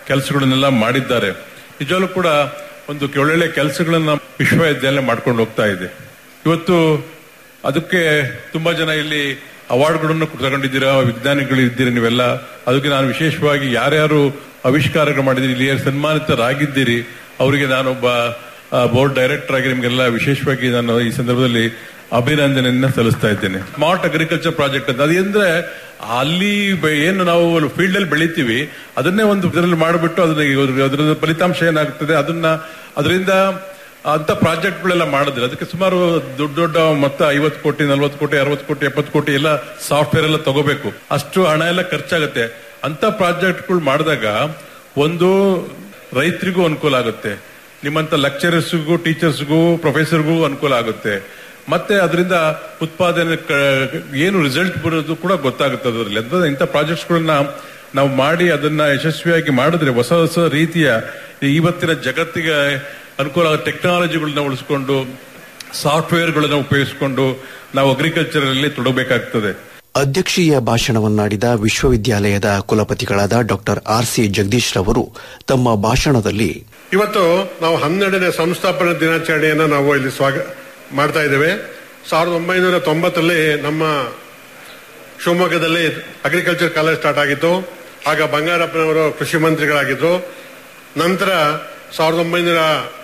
ಕೆಲಸಗಳನ್ನೆಲ್ಲ ಮಾಡಿದ್ದಾರೆ ನಿಜವಾಗ್ಲೂ ಕೂಡ ಒಂದು ಒಳ್ಳೊಳ್ಳೆ ಕೆಲಸಗಳನ್ನ ವಿಶ್ವವಿದ್ಯಾಲಯ ಮಾಡ್ಕೊಂಡು ಹೋಗ್ತಾ ಇದೆ ಇವತ್ತು ಅದಕ್ಕೆ ತುಂಬಾ ಜನ ಇಲ್ಲಿ ಅವಾರ್ಡ್ಗಳನ್ನು ತಗೊಂಡಿದ್ದೀರಾ ವಿಜ್ಞಾನಿಗಳು ಇದ್ದೀರಿ ನೀವೆಲ್ಲ ಅದಕ್ಕೆ ನಾನು ವಿಶೇಷವಾಗಿ ಯಾರ್ಯಾರು ಆವಿಷ್ಕಾರಗಳು ಮಾಡಿದ್ದೀರಿ ಇಲ್ಲಿ ಸನ್ಮಾನಿತರಾಗಿದ್ದೀರಿ ಅವರಿಗೆ ನಾನೊಬ್ಬ ಬೋರ್ಡ್ ಡೈರೆಕ್ಟರ್ ಆಗಿ ನಿಮಗೆಲ್ಲ ವಿಶೇಷವಾಗಿ ನಾನು ಈ ಸಂದರ್ಭದಲ್ಲಿ ಅಭಿನಂದನೆಯನ್ನ ಸಲ್ಲಿಸ್ತಾ ಇದ್ದೇನೆ ಸ್ಮಾರ್ಟ್ ಅಗ್ರಿಕಲ್ಚರ್ ಪ್ರಾಜೆಕ್ಟ್ ಅಂತ ಅದೇಂದ್ರೆ ಅಲ್ಲಿ ಬೆ- ಏನು ನಾವು ಫೀಲ್ಡ್ ಅಲ್ಲಿ ಬೆಳಿತೀವಿ ಅದನ್ನೇ ಒಂದು ಇದರಲ್ಲಿ ಮಾಡಿಬಿಟ್ಟು ಅದನ್ನ ಅದರ ಫಲಿತಾಂಶ ಏನಾಗ್ತದೆ ಅದನ್ನ ಅದರಿಂದ ಅಂತ ಪ್ರಾಜೆಕ್ಟ್ಗಳೆಲ್ಲ ಮಾಡಿದ್ರೆ ಅದಕ್ಕೆ ಸುಮಾರು ದೊಡ್ಡ ದೊಡ್ಡ ಮೊತ್ತ ಐವತ್ತು ಕೋಟಿ ನಲ್ವತ್ತು ಕೋಟಿ ಅರವತ್ತು ಕೋಟಿ ಎಪ್ಪತ್ತು ಕೋಟಿ ಎಲ್ಲ ಸಾಫ್ಟ್ವೇರ್ ಎಲ್ಲ ತಗೋಬೇಕು ಅಷ್ಟು ಹಣ ಎಲ್ಲ ಖರ್ಚಾಗುತ್ತೆ ಅಂತ ಪ್ರಾಜೆಕ್ಟ್ಗಳು ಮಾಡಿದಾಗ ಒಂದು ರೈತರಿಗೂ ಅನುಕೂಲ ಆಗುತ್ತೆ ನಿಮ್ಮಂತ ಲೆಕ್ಚರರ್ಸ್ಗೂ ಟೀಚರ್ಸ್ಗೂ ಪ್ರೊಫೆಸರ್ಗೂ ಅನುಕೂಲ ಆಗುತ್ತೆ ಮತ್ತೆ ಅದರಿಂದ ಉತ್ಪಾದನೆ ಕ- ಏನು ರಿಸಲ್ಟ್ ಬರೋದು ಕೂಡ ಗೊತ್ತಾಗುತ್ತೆ ಅದರಲ್ಲಿ ಅಂದ್ರೆ ಇಂಥ ಪ್ರಾಜೆಕ್ಟ್ಸ್ಗಳನ್ನ ನಾವು ಮಾಡಿ ಅದನ್ನ ಯಶಸ್ವಿಯಾಗಿ ಮಾಡಿದ್ರೆ ಹೊಸ ಹೊಸ ರೀತಿಯ ಈ ಇವತ್ತಿನ ಜಗತ್ತಿಗೆ ಅನುಕೂಲ ಆಗೋ ಟೆಕ್ನಾಲಜಿಗಳನ್ನ ಉಳಿಸ್ಕೊಂಡು ಸಾಫ್ಟ್ವೇರ್ಗಳನ್ನ ಉಪಯೋಗಿಸಿಕೊಂಡು ನಾವು ಅಗ್ರಿಕಲ್ಚರ್ ಅಲ್ಲಿ ತೊಡಗಬೇಕಾಗ್ತದೆ ಅಧ್ಯಕ್ಷೀಯ ಭಾಷಣವನ್ನಾಡಿದ ವಿಶ್ವವಿದ್ಯಾಲಯದ ಕುಲಪತಿಗಳಾದ ಡಾಕ್ಟರ್ ಆರ್ ಸಿ ಜಗದೀಶ್ ರವರು ತಮ್ಮ ಭಾಷಣದಲ್ಲಿ ಇವತ್ತು ನಾವು ಹನ್ನೆರಡನೇ ಸಂಸ್ಥಾಪನಾ ದಿನಾಚರಣೆಯನ್ನು ನಾವು ಇಲ್ಲಿ ಸ್ವಾಗ ಮಾಡ್ತಾ ಇದ್ದೇವೆ ಸಾವಿರದ ಒಂಬೈನೂರ ತೊಂಬತ್ತರಲ್ಲಿ ನಮ್ಮ ಶಿವಮೊಗ್ಗದಲ್ಲಿ ಅಗ್ರಿಕಲ್ಚರ್ ಕಾಲೇಜ್ ಸ್ಟಾರ್ಟ್ ಆಗಿತ್ತು ಆಗ ಬಂಗಾರಪ್ಪನವರು ಕೃಷಿ ಮಂತ್ರಿಗಳಾಗಿದ್ರು ನಂತರ ಸಾವಿರದ ಒಂಬೈನೂರ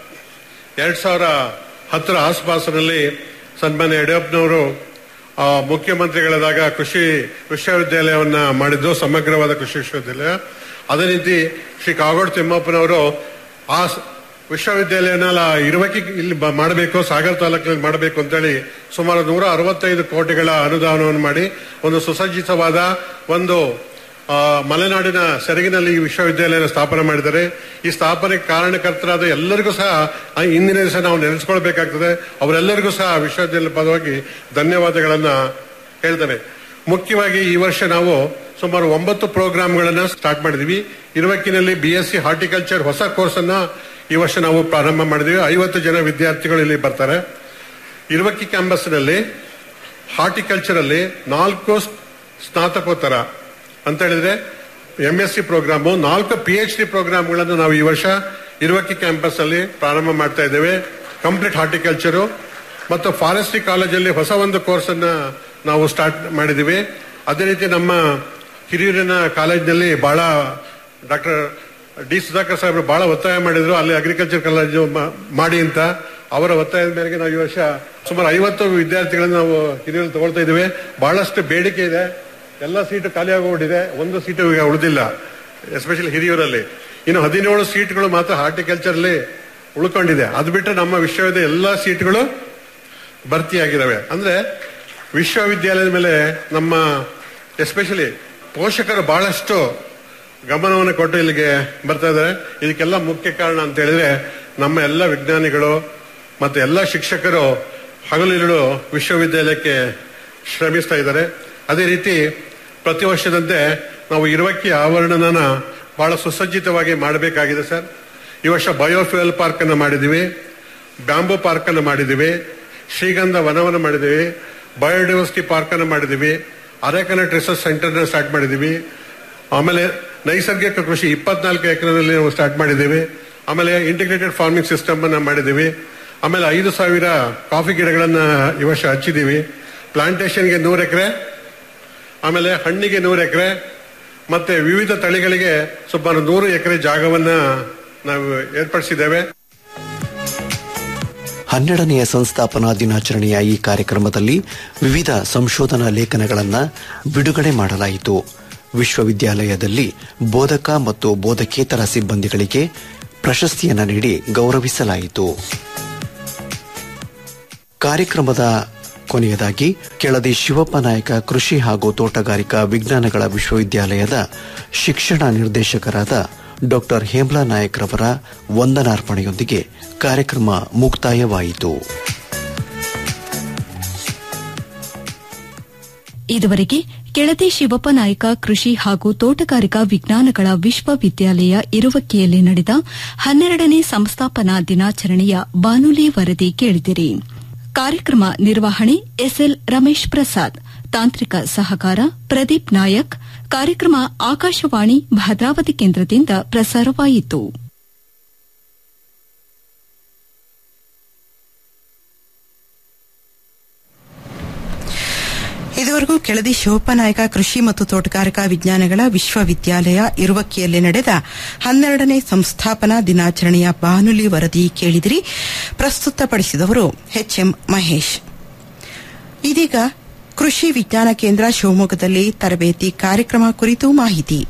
ಎರಡ್ ಸಾವಿರ ಹತ್ತರ ಆಸುಪಾಸಿನಲ್ಲಿ ಸನ್ಮಾನ್ಯ ಯಡಿಯೂರಪ್ಪನವರು ಆ, ಮುಖ್ಯಮಂತ್ರಿಗಳಾದಾಗ ಕೃಷಿ ವಿಶ್ವವಿದ್ಯಾಲಯವನ್ನ ಮಾಡಿದ್ದು ಸಮಗ್ರವಾದ ಕೃಷಿ ವಿಶ್ವವಿದ್ಯಾಲಯ ಅದೇ ರೀತಿ ಶ್ರೀ ಕಾಗೋಡು ತಿಮ್ಮಪ್ಪನವರು ಆ ಸ- ವಿಶ್ವವಿದ್ಯಾಲಯನ ಇರುವಕ್ಕೆ ಇಲ್ಲಿ ಬ- ಮಾಡಬೇಕು ಸಾಗರ ತಾಲೂಕಿನಲ್ಲಿ ಮಾಡಬೇಕು ಅಂತೇಳಿ ಸುಮಾರು ನೂರ ಅರವತ್ತೈದು ಕೋಟಿಗಳ ಅನುದಾನವನ್ನು ಮಾಡಿ ಒಂದು ಸುಸಜ್ಜಿತವಾದ ಒಂದು ಆ, ಮಲೆನಾಡಿನ ಸೆರಗಿನಲ್ಲಿ ಈ ವಿಶ್ವವಿದ್ಯಾಲಯನ ಸ್ಥಾಪನೆ ಮಾಡಿದ್ದಾರೆ ಈ ಸ್ಥಾಪನೆಗೆ ಕಾರಣಕರ್ತರಾದ ಎಲ್ಲರಿಗೂ ಸಹ ಆ ಇಂದಿನ ದಿವಸ ನಾವು ನೆನೆಸ್ಕೊಳ್ಬೇಕಾಗ್ತದೆ ಅವರೆಲ್ಲರಿಗೂ ಸಹ ವಿಶ್ವವಿದ್ಯಾಲಯ ಪದವಾಗಿ ಧನ್ಯವಾದಗಳನ್ನ ಹೇಳ್ತೇನೆ ಮುಖ್ಯವಾಗಿ ಈ ವರ್ಷ ನಾವು ಸುಮಾರು ಒಂಬತ್ತು ಪ್ರೋಗ್ರಾಮ್ಗಳನ್ನ ಸ್ಟಾರ್ಟ್ ಮಾಡಿದ್ವಿ ಇರುವಕ್ಕಿನಲ್ಲಿ ಬಿ ಎಸ್ ಸಿ ಹಾರ್ಟಿಕಲ್ಚರ್ ಹೊಸ ಕೋರ್ಸ್ ಅನ್ನ ಈ ವರ್ಷ ನಾವು ಪ್ರಾರಂಭ ಮಾಡಿದ್ವಿ ಐವತ್ತು ಜನ ವಿದ್ಯಾರ್ಥಿಗಳು ಇಲ್ಲಿ ಬರ್ತಾರೆ ಇರುವಕ್ಕಿ ಕ್ಯಾಂಪಸ್ನಲ್ಲಿ ಹಾರ್ಟಿಕಲ್ಚರ್ ಅಲ್ಲಿ ನಾಲ್ಕು ಸ್ನಾತಕೋತ್ತರ ಅಂತ ಹೇಳಿದ್ರೆ ಎಂ ಎಸ್ ಸಿ ಪ್ರೋಗ್ರಾಮು ನಾಲ್ಕು ಪಿ ಎಚ್ ಡಿ ಪ್ರೋಗ್ರಾಮ್ಗಳನ್ನು ನಾವು ಈ ವರ್ಷ ಇರುವಕ್ಕಿ ಕ್ಯಾಂಪಸ್ ಅಲ್ಲಿ ಪ್ರಾರಂಭ ಮಾಡ್ತಾ ಇದ್ದೇವೆ ಕಂಪ್ಲೀಟ್ ಹಾರ್ಟಿಕಲ್ಚರು ಮತ್ತು ಫಾರೆಸ್ಟ್ರಿ ಕಾಲೇಜಲ್ಲಿ ಹೊಸ ಒಂದು ಕೋರ್ಸ್ ಅನ್ನ ನಾವು ಸ್ಟಾರ್ಟ್ ಮಾಡಿದ್ದೀವಿ ಅದೇ ರೀತಿ ನಮ್ಮ ಹಿರಿಯೂರಿನ ಕಾಲೇಜಿನಲ್ಲಿ ಬಹಳ ಡಾಕ್ಟರ್ ಡಿ ಸುಧಾಕರ್ ಸಾಹೇಬರು ಬಹಳ ಒತ್ತಾಯ ಮಾಡಿದ್ರು ಅಲ್ಲಿ ಅಗ್ರಿಕಲ್ಚರ್ ಕಾಲೇಜು ಮಾ- ಮಾಡಿ ಅಂತ ಅವರ ಒತ್ತಾಯದ ಮೇರೆಗೆ ನಾವು ಈ ವರ್ಷ ಸುಮಾರು ಐವತ್ತು ವಿದ್ಯಾರ್ಥಿಗಳನ್ನು ನಾವು ಹಿರಿಯೂರಲ್ಲಿ ತಗೊಳ್ತಾ ಇದ್ದೇವೆ ಬಹಳಷ್ಟು ಬೇಡಿಕೆ ಇದೆ ಎಲ್ಲ ಸೀಟು ಖಾಲಿ ಆಗೋಗ್ಬಿಟ್ಟಿದೆ ಒಂದು ಸೀಟು ಈಗ ಉಳಿದಿಲ್ಲ ಎಸ್ಪೆಷಲಿ ಹಿರಿಯೂರಲ್ಲಿ ಇನ್ನು ಹದಿನೇಳು ಸೀಟ್ಗಳು ಮಾತ್ರ ಹಾರ್ಟಿಕಲ್ಚರ್ ಅಲ್ಲಿ ಉಳ್ಕೊಂಡಿದೆ ಅದು ಬಿಟ್ಟರೆ ನಮ್ಮ ವಿಶ್ವವಿದ್ಯಾಲಯ ಎಲ್ಲಾ ಸೀಟ್ಗಳು ಭರ್ತಿಯಾಗಿದ್ದಾವೆ ಅಂದ್ರೆ ವಿಶ್ವವಿದ್ಯಾಲಯದ ಮೇಲೆ ನಮ್ಮ ಎಸ್ಪೆಷಲಿ ಪೋಷಕರು ಬಹಳಷ್ಟು ಗಮನವನ್ನು ಕೊಟ್ಟು ಇಲ್ಲಿಗೆ ಬರ್ತಾ ಇದ್ದಾರೆ ಇದಕ್ಕೆಲ್ಲ ಮುಖ್ಯ ಕಾರಣ ಅಂತ ಹೇಳಿದ್ರೆ ನಮ್ಮ ಎಲ್ಲ ವಿಜ್ಞಾನಿಗಳು ಮತ್ತು ಎಲ್ಲ ಶಿಕ್ಷಕರು ಹಗಲಿರುಳು ವಿಶ್ವವಿದ್ಯಾಲಯಕ್ಕೆ ಶ್ರಮಿಸ್ತಾ ಇದ್ದಾರೆ ಅದೇ ರೀತಿ ಪ್ರತಿ ವರ್ಷದಂತೆ ನಾವು ಇರುವಕ್ಕಿ ಆವರಣನ ಬಹಳ ಸುಸಜ್ಜಿತವಾಗಿ ಮಾಡಬೇಕಾಗಿದೆ ಸರ್ ಈ ವರ್ಷ ಬಯೋಫ್ಯೂಯಲ್ ಪಾರ್ಕ್ ಅನ್ನು ಮಾಡಿದ್ದೀವಿ ಬ್ಯಾಂಬೂ ಪಾರ್ಕ್ ಅನ್ನು ಮಾಡಿದ್ದೀವಿ ಶ್ರೀಗಂಧ ವನವನ್ನು ಮಾಡಿದ್ದೀವಿ ಬಯೋಡೈವರ್ಸಿಟಿ ಪಾರ್ಕ್ ಅನ್ನು ಮಾಡಿದ್ದೀವಿ ಅರೆಕನೆಕ್ಟ್ ರಿಸರ್ಚ್ ಸೆಂಟರ್ ಸ್ಟಾರ್ಟ್ ಮಾಡಿದ್ದೀವಿ ಆಮೇಲೆ ನೈಸರ್ಗಿಕ ಕೃಷಿ ಇಪ್ಪತ್ನಾಲ್ಕು ಎಕರೆನಲ್ಲಿ ನಾವು ಸ್ಟಾರ್ಟ್ ಮಾಡಿದ್ದೀವಿ ಆಮೇಲೆ ಇಂಟಿಗ್ರೇಟೆಡ್ ಫಾರ್ಮಿಂಗ್ ಸಿಸ್ಟಮ್ ಅನ್ನ ಮಾಡಿದ್ದೀವಿ ಆಮೇಲೆ ಐದು ಸಾವಿರ ಕಾಫಿ ಗಿಡಗಳನ್ನ ಈ ವರ್ಷ ಹಚ್ಚಿದ್ದೀವಿ ಪ್ಲಾಂಟೇಶನ್ಗೆ ನೂರು ಎಕರೆ ಆಮೇಲೆ ಹಣ್ಣಿಗೆ ನೂರು ಎಕರೆ ಮತ್ತೆ ವಿವಿಧ ತಳಿಗಳಿಗೆ ಸುಮಾರು ನೂರು ಎಕರೆ ಜಾಗವನ್ನ ನಾವು ಏರ್ಪಡಿಸಿದ್ದೇವೆ ಹನ್ನೆರಡನೆಯ ಸಂಸ್ಥಾಪನಾ ದಿನಾಚರಣೆಯ ಈ ಕಾರ್ಯಕ್ರಮದಲ್ಲಿ ವಿವಿಧ ಸಂಶೋಧನಾ ಲೇಖನಗಳನ್ನು ಬಿಡುಗಡೆ ಮಾಡಲಾಯಿತು ವಿಶ್ವವಿದ್ಯಾಲಯದಲ್ಲಿ ಬೋಧಕ ಮತ್ತು ಬೋಧಕೇತರ ಸಿಬ್ಬಂದಿಗಳಿಗೆ ಪ್ರಶಸ್ತಿಯನ್ನು ನೀಡಿ ಗೌರವಿಸಲಾಯಿತು ಕಾರ್ಯಕ್ರಮದ ಕೊನೆಯದಾಗಿ ಕೆಳದಿ ಶಿವಪ್ಪ ನಾಯಕ ಕೃಷಿ ಹಾಗೂ ತೋಟಗಾರಿಕಾ ವಿಜ್ಞಾನಗಳ ವಿಶ್ವವಿದ್ಯಾಲಯದ ಶಿಕ್ಷಣ ನಿರ್ದೇಶಕರಾದ ಡಾಕ್ಟರ್ ಹೇಮ್ಲಾ ನಾಯಕ್ ರವರ ವಂದನಾರ್ಪಣೆಯೊಂದಿಗೆ ಕಾರ್ಯಕ್ರಮ ಮುಕ್ತಾಯವಾಯಿತು ಇದುವರೆಗೆ ಕೆಳದಿ ಶಿವಪ್ಪ ನಾಯಕ ಕೃಷಿ ಹಾಗೂ ತೋಟಗಾರಿಕಾ ವಿಜ್ಞಾನಗಳ ವಿಶ್ವವಿದ್ಯಾಲಯ ಇರುವಕ್ಕಿಯಲ್ಲಿ ನಡೆದ ಹನ್ನೆರಡನೇ ಸಂಸ್ಥಾಪನಾ ದಿನಾಚರಣೆಯ ಬಾನುಲಿ ವರದಿ ಕೇಳಿದಿರಿ ಕಾರ್ಯಕ್ರಮ ನಿರ್ವಹಣೆ ಎಸ್ಎಲ್ ರಮೇಶ್ ಪ್ರಸಾದ್ ತಾಂತ್ರಿಕ ಸಹಕಾರ ಪ್ರದೀಪ್ ನಾಯಕ್ ಕಾರ್ಯಕ್ರಮ ಆಕಾಶವಾಣಿ ಭದ್ರಾವತಿ ಕೇಂದ್ರದಿಂದ ಪ್ರಸಾರವಾಯಿತು ಇದುವರೆಗೂ ಕೆಳದಿ ಶಿವಪ್ಪನಾಯಕ ಕೃಷಿ ಮತ್ತು ತೋಟಗಾರಿಕಾ ವಿಜ್ಞಾನಗಳ ವಿಶ್ವವಿದ್ಯಾಲಯ ಇರುವಕ್ಕಿಯಲ್ಲಿ ನಡೆದ ಹನ್ನೆರಡನೇ ಸಂಸ್ಥಾಪನಾ ದಿನಾಚರಣೆಯ ಬಾನುಲಿ ವರದಿ ಕೇಳಿದಿರಿ ಪ್ರಸ್ತುತಪಡಿಸಿದವರು ಎಚ್ಎಂ ಮಹೇಶ್ ಇದೀಗ ಕೃಷಿ ವಿಜ್ಞಾನ ಕೇಂದ್ರ ಶಿವಮೊಗ್ಗದಲ್ಲಿ ತರಬೇತಿ ಕಾರ್ಯಕ್ರಮ ಕುರಿತು ಮಾಹಿತಿ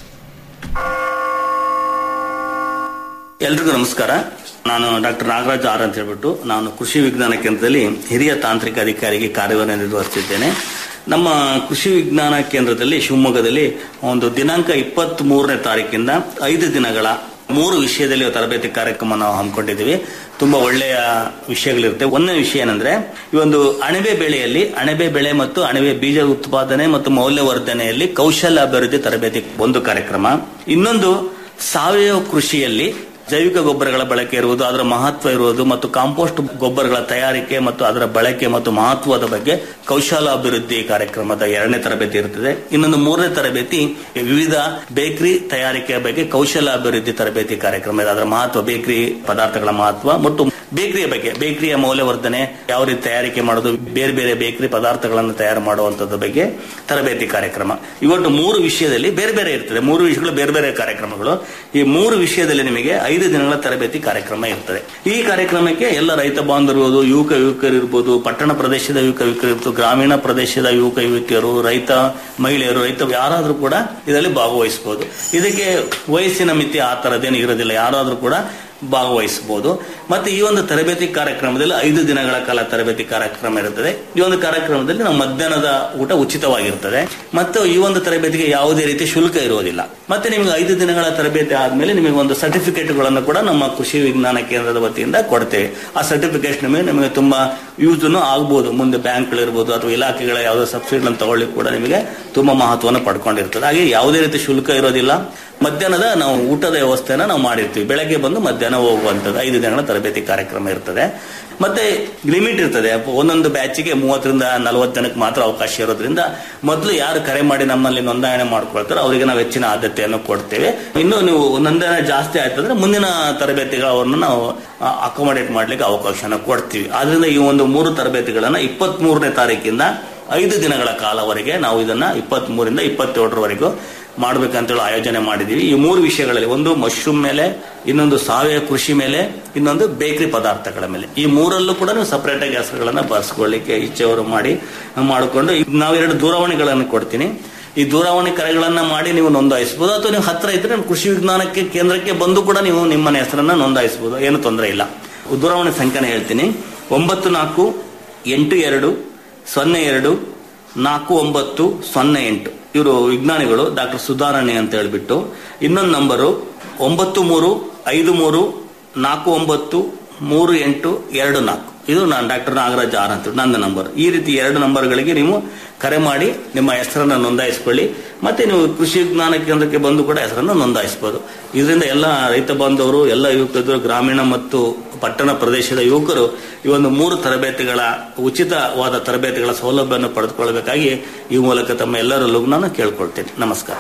ಎಲ್ರಿಗೂ ನಮಸ್ಕಾರ ನಾನು ಡಾಕ್ಟರ್ ನಾಗರಾಜ್ ಆರ್ ಅಂತ ಹೇಳ್ಬಿಟ್ಟು ನಾನು ಕೃಷಿ ವಿಜ್ಞಾನ ಕೇಂದ್ರದಲ್ಲಿ ಹಿರಿಯ ತಾಂತ್ರಿಕ ಅಧಿಕಾರಿಗೆ ಕಾರ್ಯವನ್ನು ನಿರ್ವಹಿಸುತ್ತಿದ್ದೇನೆ ನಮ್ಮ ಕೃಷಿ ವಿಜ್ಞಾನ ಕೇಂದ್ರದಲ್ಲಿ ಶಿವಮೊಗ್ಗದಲ್ಲಿ ಒಂದು ದಿನಾಂಕ ಇಪ್ಪತ್ತ್ ಮೂರನೇ ತಾರೀಕಿಂದ ಐದು ದಿನಗಳ ಮೂರು ವಿಷಯದಲ್ಲಿ ತರಬೇತಿ ಕಾರ್ಯಕ್ರಮ ನಾವು ಹಮ್ಮಿಕೊಂಡಿದ್ದೀವಿ ತುಂಬಾ ಒಳ್ಳೆಯ ವಿಷಯಗಳಿರುತ್ತೆ ಒಂದನೇ ವಿಷಯ ಏನಂದ್ರೆ ಈ ಒಂದು ಅಣಬೆ ಬೆಳೆಯಲ್ಲಿ ಅಣಬೆ ಬೆಳೆ ಮತ್ತು ಅಣಬೆ ಬೀಜ ಉತ್ಪಾದನೆ ಮತ್ತು ಮೌಲ್ಯವರ್ಧನೆಯಲ್ಲಿ ಕೌಶಲ್ಯ ಅಭಿವೃದ್ಧಿ ತರಬೇತಿ ಒಂದು ಕಾರ್ಯಕ್ರಮ ಇನ್ನೊಂದು ಸಾವಯವ ಕೃಷಿಯಲ್ಲಿ ಜೈವಿಕ ಗೊಬ್ಬರಗಳ ಬಳಕೆ ಇರುವುದು ಅದರ ಮಹತ್ವ ಇರುವುದು ಮತ್ತು ಕಾಂಪೋಸ್ಟ್ ಗೊಬ್ಬರಗಳ ತಯಾರಿಕೆ ಮತ್ತು ಅದರ ಬಳಕೆ ಮತ್ತು ಮಹತ್ವದ ಬಗ್ಗೆ ಕೌಶಲ ಅಭಿವೃದ್ಧಿ ಕಾರ್ಯಕ್ರಮದ ಎರಡನೇ ತರಬೇತಿ ಇರುತ್ತದೆ ಇನ್ನೊಂದು ಮೂರನೇ ತರಬೇತಿ ವಿವಿಧ ಬೇಕರಿ ತಯಾರಿಕೆಯ ಬಗ್ಗೆ ಕೌಶಲ ಅಭಿವೃದ್ಧಿ ತರಬೇತಿ ಕಾರ್ಯಕ್ರಮ ಇದೆ ಅದರ ಮಹತ್ವ ಬೇಕರಿ ಪದಾರ್ಥಗಳ ಮಹತ್ವ ಮತ್ತು ಬೇಕರಿಯ ಬಗ್ಗೆ ಬೇಕರಿಯ ಮೌಲ್ಯವರ್ಧನೆ ಯಾವ ರೀತಿ ತಯಾರಿಕೆ ಮಾಡೋದು ಬೇರೆ ಬೇರೆ ಬೇಕರಿ ಪದಾರ್ಥಗಳನ್ನು ತಯಾರು ಮಾಡುವಂತದ್ರ ಬಗ್ಗೆ ತರಬೇತಿ ಕಾರ್ಯಕ್ರಮ ಇವತ್ತು ಮೂರು ವಿಷಯದಲ್ಲಿ ಬೇರೆ ಬೇರೆ ಇರ್ತದೆ ಮೂರು ವಿಷಯಗಳು ಬೇರೆ ಬೇರೆ ಕಾರ್ಯಕ್ರಮಗಳು ಈ ಮೂರು ವಿಷಯದಲ್ಲಿ ನಿಮಗೆ ಐದು ದಿನಗಳ ತರಬೇತಿ ಕಾರ್ಯಕ್ರಮ ಇರ್ತದೆ ಈ ಕಾರ್ಯಕ್ರಮಕ್ಕೆ ಎಲ್ಲ ರೈತ ಬಾಂಧವರು ಇರ್ಬೋದು ಯುವಕ ಯುವಕರು ಇರ್ಬೋದು ಪಟ್ಟಣ ಪ್ರದೇಶದ ಯುವಕ ಯುವಕರು ಇರ್ಬೋದು ಗ್ರಾಮೀಣ ಪ್ರದೇಶದ ಯುವಕ ಯುವತಿಯರು ರೈತ ಮಹಿಳೆಯರು ರೈತ ಯಾರಾದ್ರೂ ಕೂಡ ಇದರಲ್ಲಿ ಭಾಗವಹಿಸಬಹುದು ಇದಕ್ಕೆ ವಯಸ್ಸಿನ ಮಿತಿ ಆ ತರದೇನು ಇರೋದಿಲ್ಲ ಯಾರಾದ್ರೂ ಕೂಡ ಭಾಗವಹಿಸಬಹುದು ಮತ್ತೆ ಈ ಒಂದು ತರಬೇತಿ ಕಾರ್ಯಕ್ರಮದಲ್ಲಿ ಐದು ದಿನಗಳ ಕಾಲ ತರಬೇತಿ ಕಾರ್ಯಕ್ರಮ ಇರುತ್ತದೆ ಈ ಒಂದು ಕಾರ್ಯಕ್ರಮದಲ್ಲಿ ನಾವು ಮಧ್ಯಾಹ್ನದ ಊಟ ಉಚಿತವಾಗಿರುತ್ತದೆ ಮತ್ತು ಈ ಒಂದು ತರಬೇತಿಗೆ ಯಾವುದೇ ರೀತಿ ಶುಲ್ಕ ಇರುವುದಿಲ್ಲ ಮತ್ತೆ ನಿಮಗೆ ಐದು ದಿನಗಳ ತರಬೇತಿ ಆದ್ಮೇಲೆ ನಿಮಗೆ ಒಂದು ಸರ್ಟಿಫಿಕೇಟ್ಗಳನ್ನು ಕೂಡ ನಮ್ಮ ಕೃಷಿ ವಿಜ್ಞಾನ ಕೇಂದ್ರದ ವತಿಯಿಂದ ಕೊಡ್ತೇವೆ ಆ ಸರ್ಟಿಫಿಕೇಟ್ ನಿಮಗೆ ನಿಮಗೆ ತುಂಬಾ ಯೂಸ್ ಆಗ್ಬಹುದು ಮುಂದೆ ಬ್ಯಾಂಕ್ಗಳಿರ್ಬೋದು ಅಥವಾ ಇಲಾಖೆಗಳ ಯಾವುದೋ ಸಬ್ಸಿಡಿಗಳನ್ನು ತಗೊಳ್ಳಿ ಕೂಡ ನಿಮಗೆ ತುಂಬಾ ಮಹತ್ವವನ್ನು ಪಡ್ಕೊಂಡಿರ್ತದೆ ಹಾಗೆ ಯಾವುದೇ ರೀತಿ ಶುಲ್ಕ ಇರೋದಿಲ್ಲ ಮಧ್ಯಾಹ್ನದ ನಾವು ಊಟದ ವ್ಯವಸ್ಥೆನ ನಾವು ಮಾಡಿರ್ತೀವಿ ಬೆಳಗ್ಗೆ ಬಂದು ಮಧ್ಯಾಹ್ನ ಹೋಗುವಂತದ್ದು ಐದು ದಿನಗಳ ತರಬೇತಿ ಕಾರ್ಯಕ್ರಮ ಇರ್ತದೆ ಮತ್ತೆ ಲಿಮಿಟ್ ಇರ್ತದೆ ಒಂದೊಂದು ಬ್ಯಾಚಿಗೆ ಮೂವತ್ತರಿಂದ ನಲವತ್ತು ಜನಕ್ಕೆ ಮಾತ್ರ ಅವಕಾಶ ಇರೋದ್ರಿಂದ ಮೊದಲು ಯಾರು ಕರೆ ಮಾಡಿ ನಮ್ಮಲ್ಲಿ ನೋಂದಣಿ ಮಾಡ್ಕೊಳ್ತಾರೋ ಅವರಿಗೆ ನಾವು ಹೆಚ್ಚಿನ ಆದ್ಯತೆಯನ್ನು ಕೊಡ್ತೇವೆ ಇನ್ನು ನೀವು ನೋಂದಣಿ ಜಾಸ್ತಿ ಆಯ್ತಂದ್ರೆ ಮುಂದಿನ ತರಬೇತಿಗಳನ್ನು ನಾವು ಅಕೊಮಡೇಟ್ ಮಾಡ್ಲಿಕ್ಕೆ ಅವಕಾಶನ ಕೊಡ್ತೀವಿ ಆದ್ರಿಂದ ಈ ಒಂದು ಮೂರು ತರಬೇತಿಗಳನ್ನ ಇಪ್ಪತ್ತ್ ಮೂರನೇ ತಾರೀಕಿಂದ ಐದು ದಿನಗಳ ಕಾಲವರೆಗೆ ನಾವು ಇದನ್ನ ಇಪ್ಪತ್ತ್ ಮೂರಿಂದ ಇಪ್ಪತ್ತೇಳರವರೆಗೂ ಮಾಡ್ಬೇಕಂತೇಳಿ ಆಯೋಜನೆ ಮಾಡಿದೀವಿ ಈ ಮೂರು ವಿಷಯಗಳಲ್ಲಿ ಒಂದು ಮಶ್ರೂಮ್ ಮೇಲೆ ಇನ್ನೊಂದು ಸಾವಯವ ಕೃಷಿ ಮೇಲೆ ಇನ್ನೊಂದು ಬೇಕರಿ ಪದಾರ್ಥಗಳ ಮೇಲೆ ಈ ಮೂರಲ್ಲೂ ಕೂಡ ನೀವು ಸಪರೇಟ್ ಆಗಿ ಹೆಸರುಗಳನ್ನ ಬರ್ಸ್ಕೊಳ್ಳಿಕ್ಕೆ ಇಚ್ಛೆಯವರು ಮಾಡಿ ಮಾಡಿಕೊಂಡು ನಾವೆರಡು ದೂರವಾಣಿಗಳನ್ನು ಕೊಡ್ತೀನಿ ಈ ದೂರವಾಣಿ ಕರೆಗಳನ್ನ ಮಾಡಿ ನೀವು ನೋಂದಾಯಿಸಬಹುದು ಅಥವಾ ನೀವು ಹತ್ರ ಇದ್ರೆ ನಮ್ಮ ಕೃಷಿ ವಿಜ್ಞಾನಕ್ಕೆ ಕೇಂದ್ರಕ್ಕೆ ಬಂದು ಕೂಡ ನೀವು ನಿಮ್ಮ ಹೆಸರನ್ನ ನೋಂದಾಯಿಸಬಹುದು ಏನು ತೊಂದರೆ ಇಲ್ಲ ದೂರವಾಣಿ ಸಂಖ್ಯೆನ ಹೇಳ್ತೀನಿ ಒಂಬತ್ತು ನಾಲ್ಕು ಎಂಟು ಎರಡು ಸೊನ್ನೆ ಎರಡು ನಾಲ್ಕು ಒಂಬತ್ತು ಸೊನ್ನೆ ಎಂಟು ಇವರು ವಿಜ್ಞಾನಿಗಳು ಡಾಕ್ಟರ್ ಸುಧಾರಣೆ ಅಂತ ಹೇಳ್ಬಿಟ್ಟು ಇನ್ನೊಂದು ನಂಬರು ಒಂಬತ್ತು ಮೂರು ಐದು ಮೂರು ನಾಲ್ಕು ಒಂಬತ್ತು ಮೂರು ಎಂಟು ಎರಡು ನಾಲ್ಕು ಇದು ನಾನು ಡಾಕ್ಟರ್ ನಾಗರಾಜ್ ಆರ್ ಅಂತ ನನ್ನ ನಂಬರ್ ಈ ರೀತಿ ಎರಡು ನಂಬರ್ಗಳಿಗೆ ನೀವು ಕರೆ ಮಾಡಿ ನಿಮ್ಮ ಹೆಸರನ್ನ ನೋಂದಾಯಿಸಿಕೊಳ್ಳಿ ಮತ್ತೆ ನೀವು ಕೃಷಿ ವಿಜ್ಞಾನ ಕೇಂದ್ರಕ್ಕೆ ಬಂದು ಕೂಡ ಹೆಸರನ್ನು ನೋಂದಾಯಿಸಬಹುದು ಇದರಿಂದ ಎಲ್ಲ ರೈತ ಬಾಂಧವರು ಎಲ್ಲ ಯುವಕರು ಗ್ರಾಮೀಣ ಮತ್ತು ಪಟ್ಟಣ ಪ್ರದೇಶದ ಯುವಕರು ಈ ಒಂದು ಮೂರು ತರಬೇತಿಗಳ ಉಚಿತವಾದ ತರಬೇತಿಗಳ ಸೌಲಭ್ಯವನ್ನು ಪಡೆದುಕೊಳ್ಳಬೇಕಾಗಿ ಈ ಮೂಲಕ ತಮ್ಮ ಎಲ್ಲರಲ್ಲೂ ನಾನು ಕೇಳ್ಕೊಳ್ತೇನೆ ನಮಸ್ಕಾರ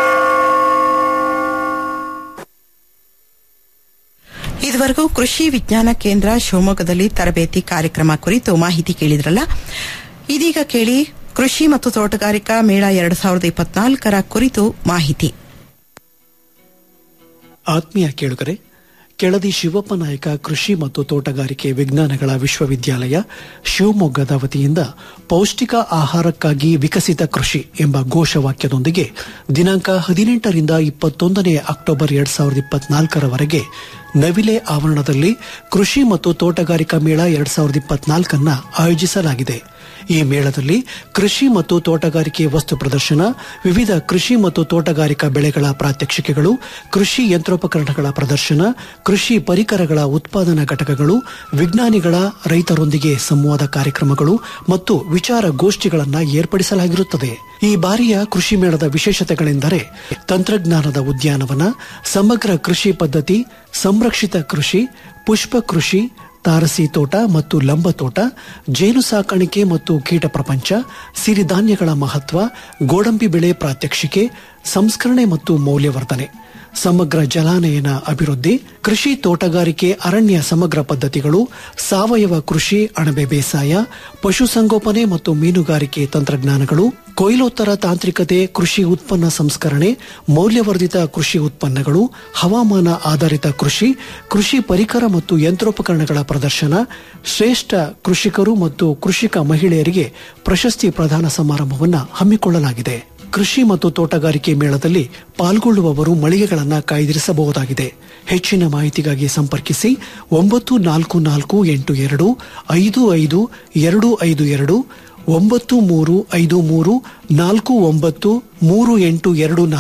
ಇದುವರೆಗೂ ಕೃಷಿ ವಿಜ್ಞಾನ ಕೇಂದ್ರ ಶಿವಮೊಗ್ಗದಲ್ಲಿ ತರಬೇತಿ ಕಾರ್ಯಕ್ರಮ ಕುರಿತು ಮಾಹಿತಿ ಕೇಳಿದ್ರಲ್ಲ ಇದೀಗ ಕೇಳಿ ಕೃಷಿ ಮತ್ತು ತೋಟಗಾರಿಕಾ ಮೇಳ ಎರಡು ಸಾವಿರದ ಇಪ್ಪತ್ನಾಲ್ಕರ ಕುರಿತು ಮಾಹಿತಿ ಆತ್ಮೀಯ ಕೇಳುಗರೆ ಕೆಳದಿ ಶಿವಪ್ಪ ನಾಯಕ ಕೃಷಿ ಮತ್ತು ತೋಟಗಾರಿಕೆ ವಿಜ್ಞಾನಗಳ ವಿಶ್ವವಿದ್ಯಾಲಯ ಶಿವಮೊಗ್ಗದ ವತಿಯಿಂದ ಪೌಷ್ಟಿಕ ಆಹಾರಕ್ಕಾಗಿ ವಿಕಸಿತ ಕೃಷಿ ಎಂಬ ಘೋಷವಾಕ್ಯದೊಂದಿಗೆ ದಿನಾಂಕ ಹದಿನೆಂಟರಿಂದ ಇಪ್ಪತ್ತೊಂದನೇ ಅಕ್ಟೋಬರ್ ಎರಡ್ ಸಾವಿರದ ಇಪ್ಪತ್ನಾಲ್ಕರವರೆಗೆ ನವಿಲೆ ಆವರಣದಲ್ಲಿ ಕೃಷಿ ಮತ್ತು ತೋಟಗಾರಿಕಾ ಮೇಳ ಎರಡ್ ಸಾವಿರದ ಇಪ್ಪತ್ನಾಲ್ಕನ್ನ ಆಯೋಜಿಸಲಾಗಿದೆ ಈ ಮೇಳದಲ್ಲಿ ಕೃಷಿ ಮತ್ತು ತೋಟಗಾರಿಕೆ ವಸ್ತು ಪ್ರದರ್ಶನ ವಿವಿಧ ಕೃಷಿ ಮತ್ತು ತೋಟಗಾರಿಕಾ ಬೆಳೆಗಳ ಪ್ರಾತ್ಯಕ್ಷಿಕೆಗಳು ಕೃಷಿ ಯಂತ್ರೋಪಕರಣಗಳ ಪ್ರದರ್ಶನ ಕೃಷಿ ಪರಿಕರಗಳ ಉತ್ಪಾದನಾ ಘಟಕಗಳು ವಿಜ್ಞಾನಿಗಳ ರೈತರೊಂದಿಗೆ ಸಂವಾದ ಕಾರ್ಯಕ್ರಮಗಳು ಮತ್ತು ವಿಚಾರ ಗೋಷ್ಠಿಗಳನ್ನು ಏರ್ಪಡಿಸಲಾಗಿರುತ್ತದೆ ಈ ಬಾರಿಯ ಕೃಷಿ ಮೇಳದ ವಿಶೇಷತೆಗಳೆಂದರೆ ತಂತ್ರಜ್ಞಾನದ ಉದ್ಯಾನವನ ಸಮಗ್ರ ಕೃಷಿ ಪದ್ಧತಿ ಸಂರಕ್ಷಿತ ಕೃಷಿ ಪುಷ್ಪ ಕೃಷಿ ತಾರಸಿ ತೋಟ ಮತ್ತು ಲಂಬ ತೋಟ ಜೇನು ಸಾಕಾಣಿಕೆ ಮತ್ತು ಕೀಟ ಪ್ರಪಂಚ ಸಿರಿಧಾನ್ಯಗಳ ಮಹತ್ವ ಗೋಡಂಬಿ ಬೆಳೆ ಪ್ರಾತ್ಯಕ್ಷಿಕೆ ಸಂಸ್ಕರಣೆ ಮತ್ತು ಮೌಲ್ಯವರ್ಧನೆ ಸಮಗ್ರ ಜಲಾನಯನ ಅಭಿವೃದ್ಧಿ ಕೃಷಿ ತೋಟಗಾರಿಕೆ ಅರಣ್ಯ ಸಮಗ್ರ ಪದ್ಧತಿಗಳು ಸಾವಯವ ಕೃಷಿ ಅಣಬೆ ಬೇಸಾಯ ಪಶುಸಂಗೋಪನೆ ಮತ್ತು ಮೀನುಗಾರಿಕೆ ತಂತ್ರಜ್ಞಾನಗಳು ಕೊಯ್ಲೋತ್ತರ ತಾಂತ್ರಿಕತೆ ಕೃಷಿ ಉತ್ಪನ್ನ ಸಂಸ್ಕರಣೆ ಮೌಲ್ಯವರ್ಧಿತ ಕೃಷಿ ಉತ್ಪನ್ನಗಳು ಹವಾಮಾನ ಆಧಾರಿತ ಕೃಷಿ ಕೃಷಿ ಪರಿಕರ ಮತ್ತು ಯಂತ್ರೋಪಕರಣಗಳ ಪ್ರದರ್ಶನ ಶ್ರೇಷ್ಠ ಕೃಷಿಕರು ಮತ್ತು ಕೃಷಿಕ ಮಹಿಳೆಯರಿಗೆ ಪ್ರಶಸ್ತಿ ಪ್ರದಾನ ಸಮಾರಂಭವನ್ನು ಹಮ್ಮಿಕೊಳ್ಳಲಾಗಿದೆ ಕೃಷಿ ಮತ್ತು ತೋಟಗಾರಿಕೆ ಮೇಳದಲ್ಲಿ ಪಾಲ್ಗೊಳ್ಳುವವರು ಮಳಿಗೆಗಳನ್ನು ಕಾಯ್ದಿರಿಸಬಹುದಾಗಿದೆ ಹೆಚ್ಚಿನ ಮಾಹಿತಿಗಾಗಿ ಸಂಪರ್ಕಿಸಿ ಒಂಬತ್ತು ನಾಲ್ಕು ನಾಲ್ಕು ಎಂಟು ಎರಡು ಐದು ಐದು ಎರಡು ಐದು ಎರಡು ಒಂಬತ್ತು ಮೂರು ಐದು ಮೂರು ನಾಲ್ಕು ಒಂಬತ್ತು ಮೂರು ಎಂಟು ಎರಡು ನಾಲ್ಕು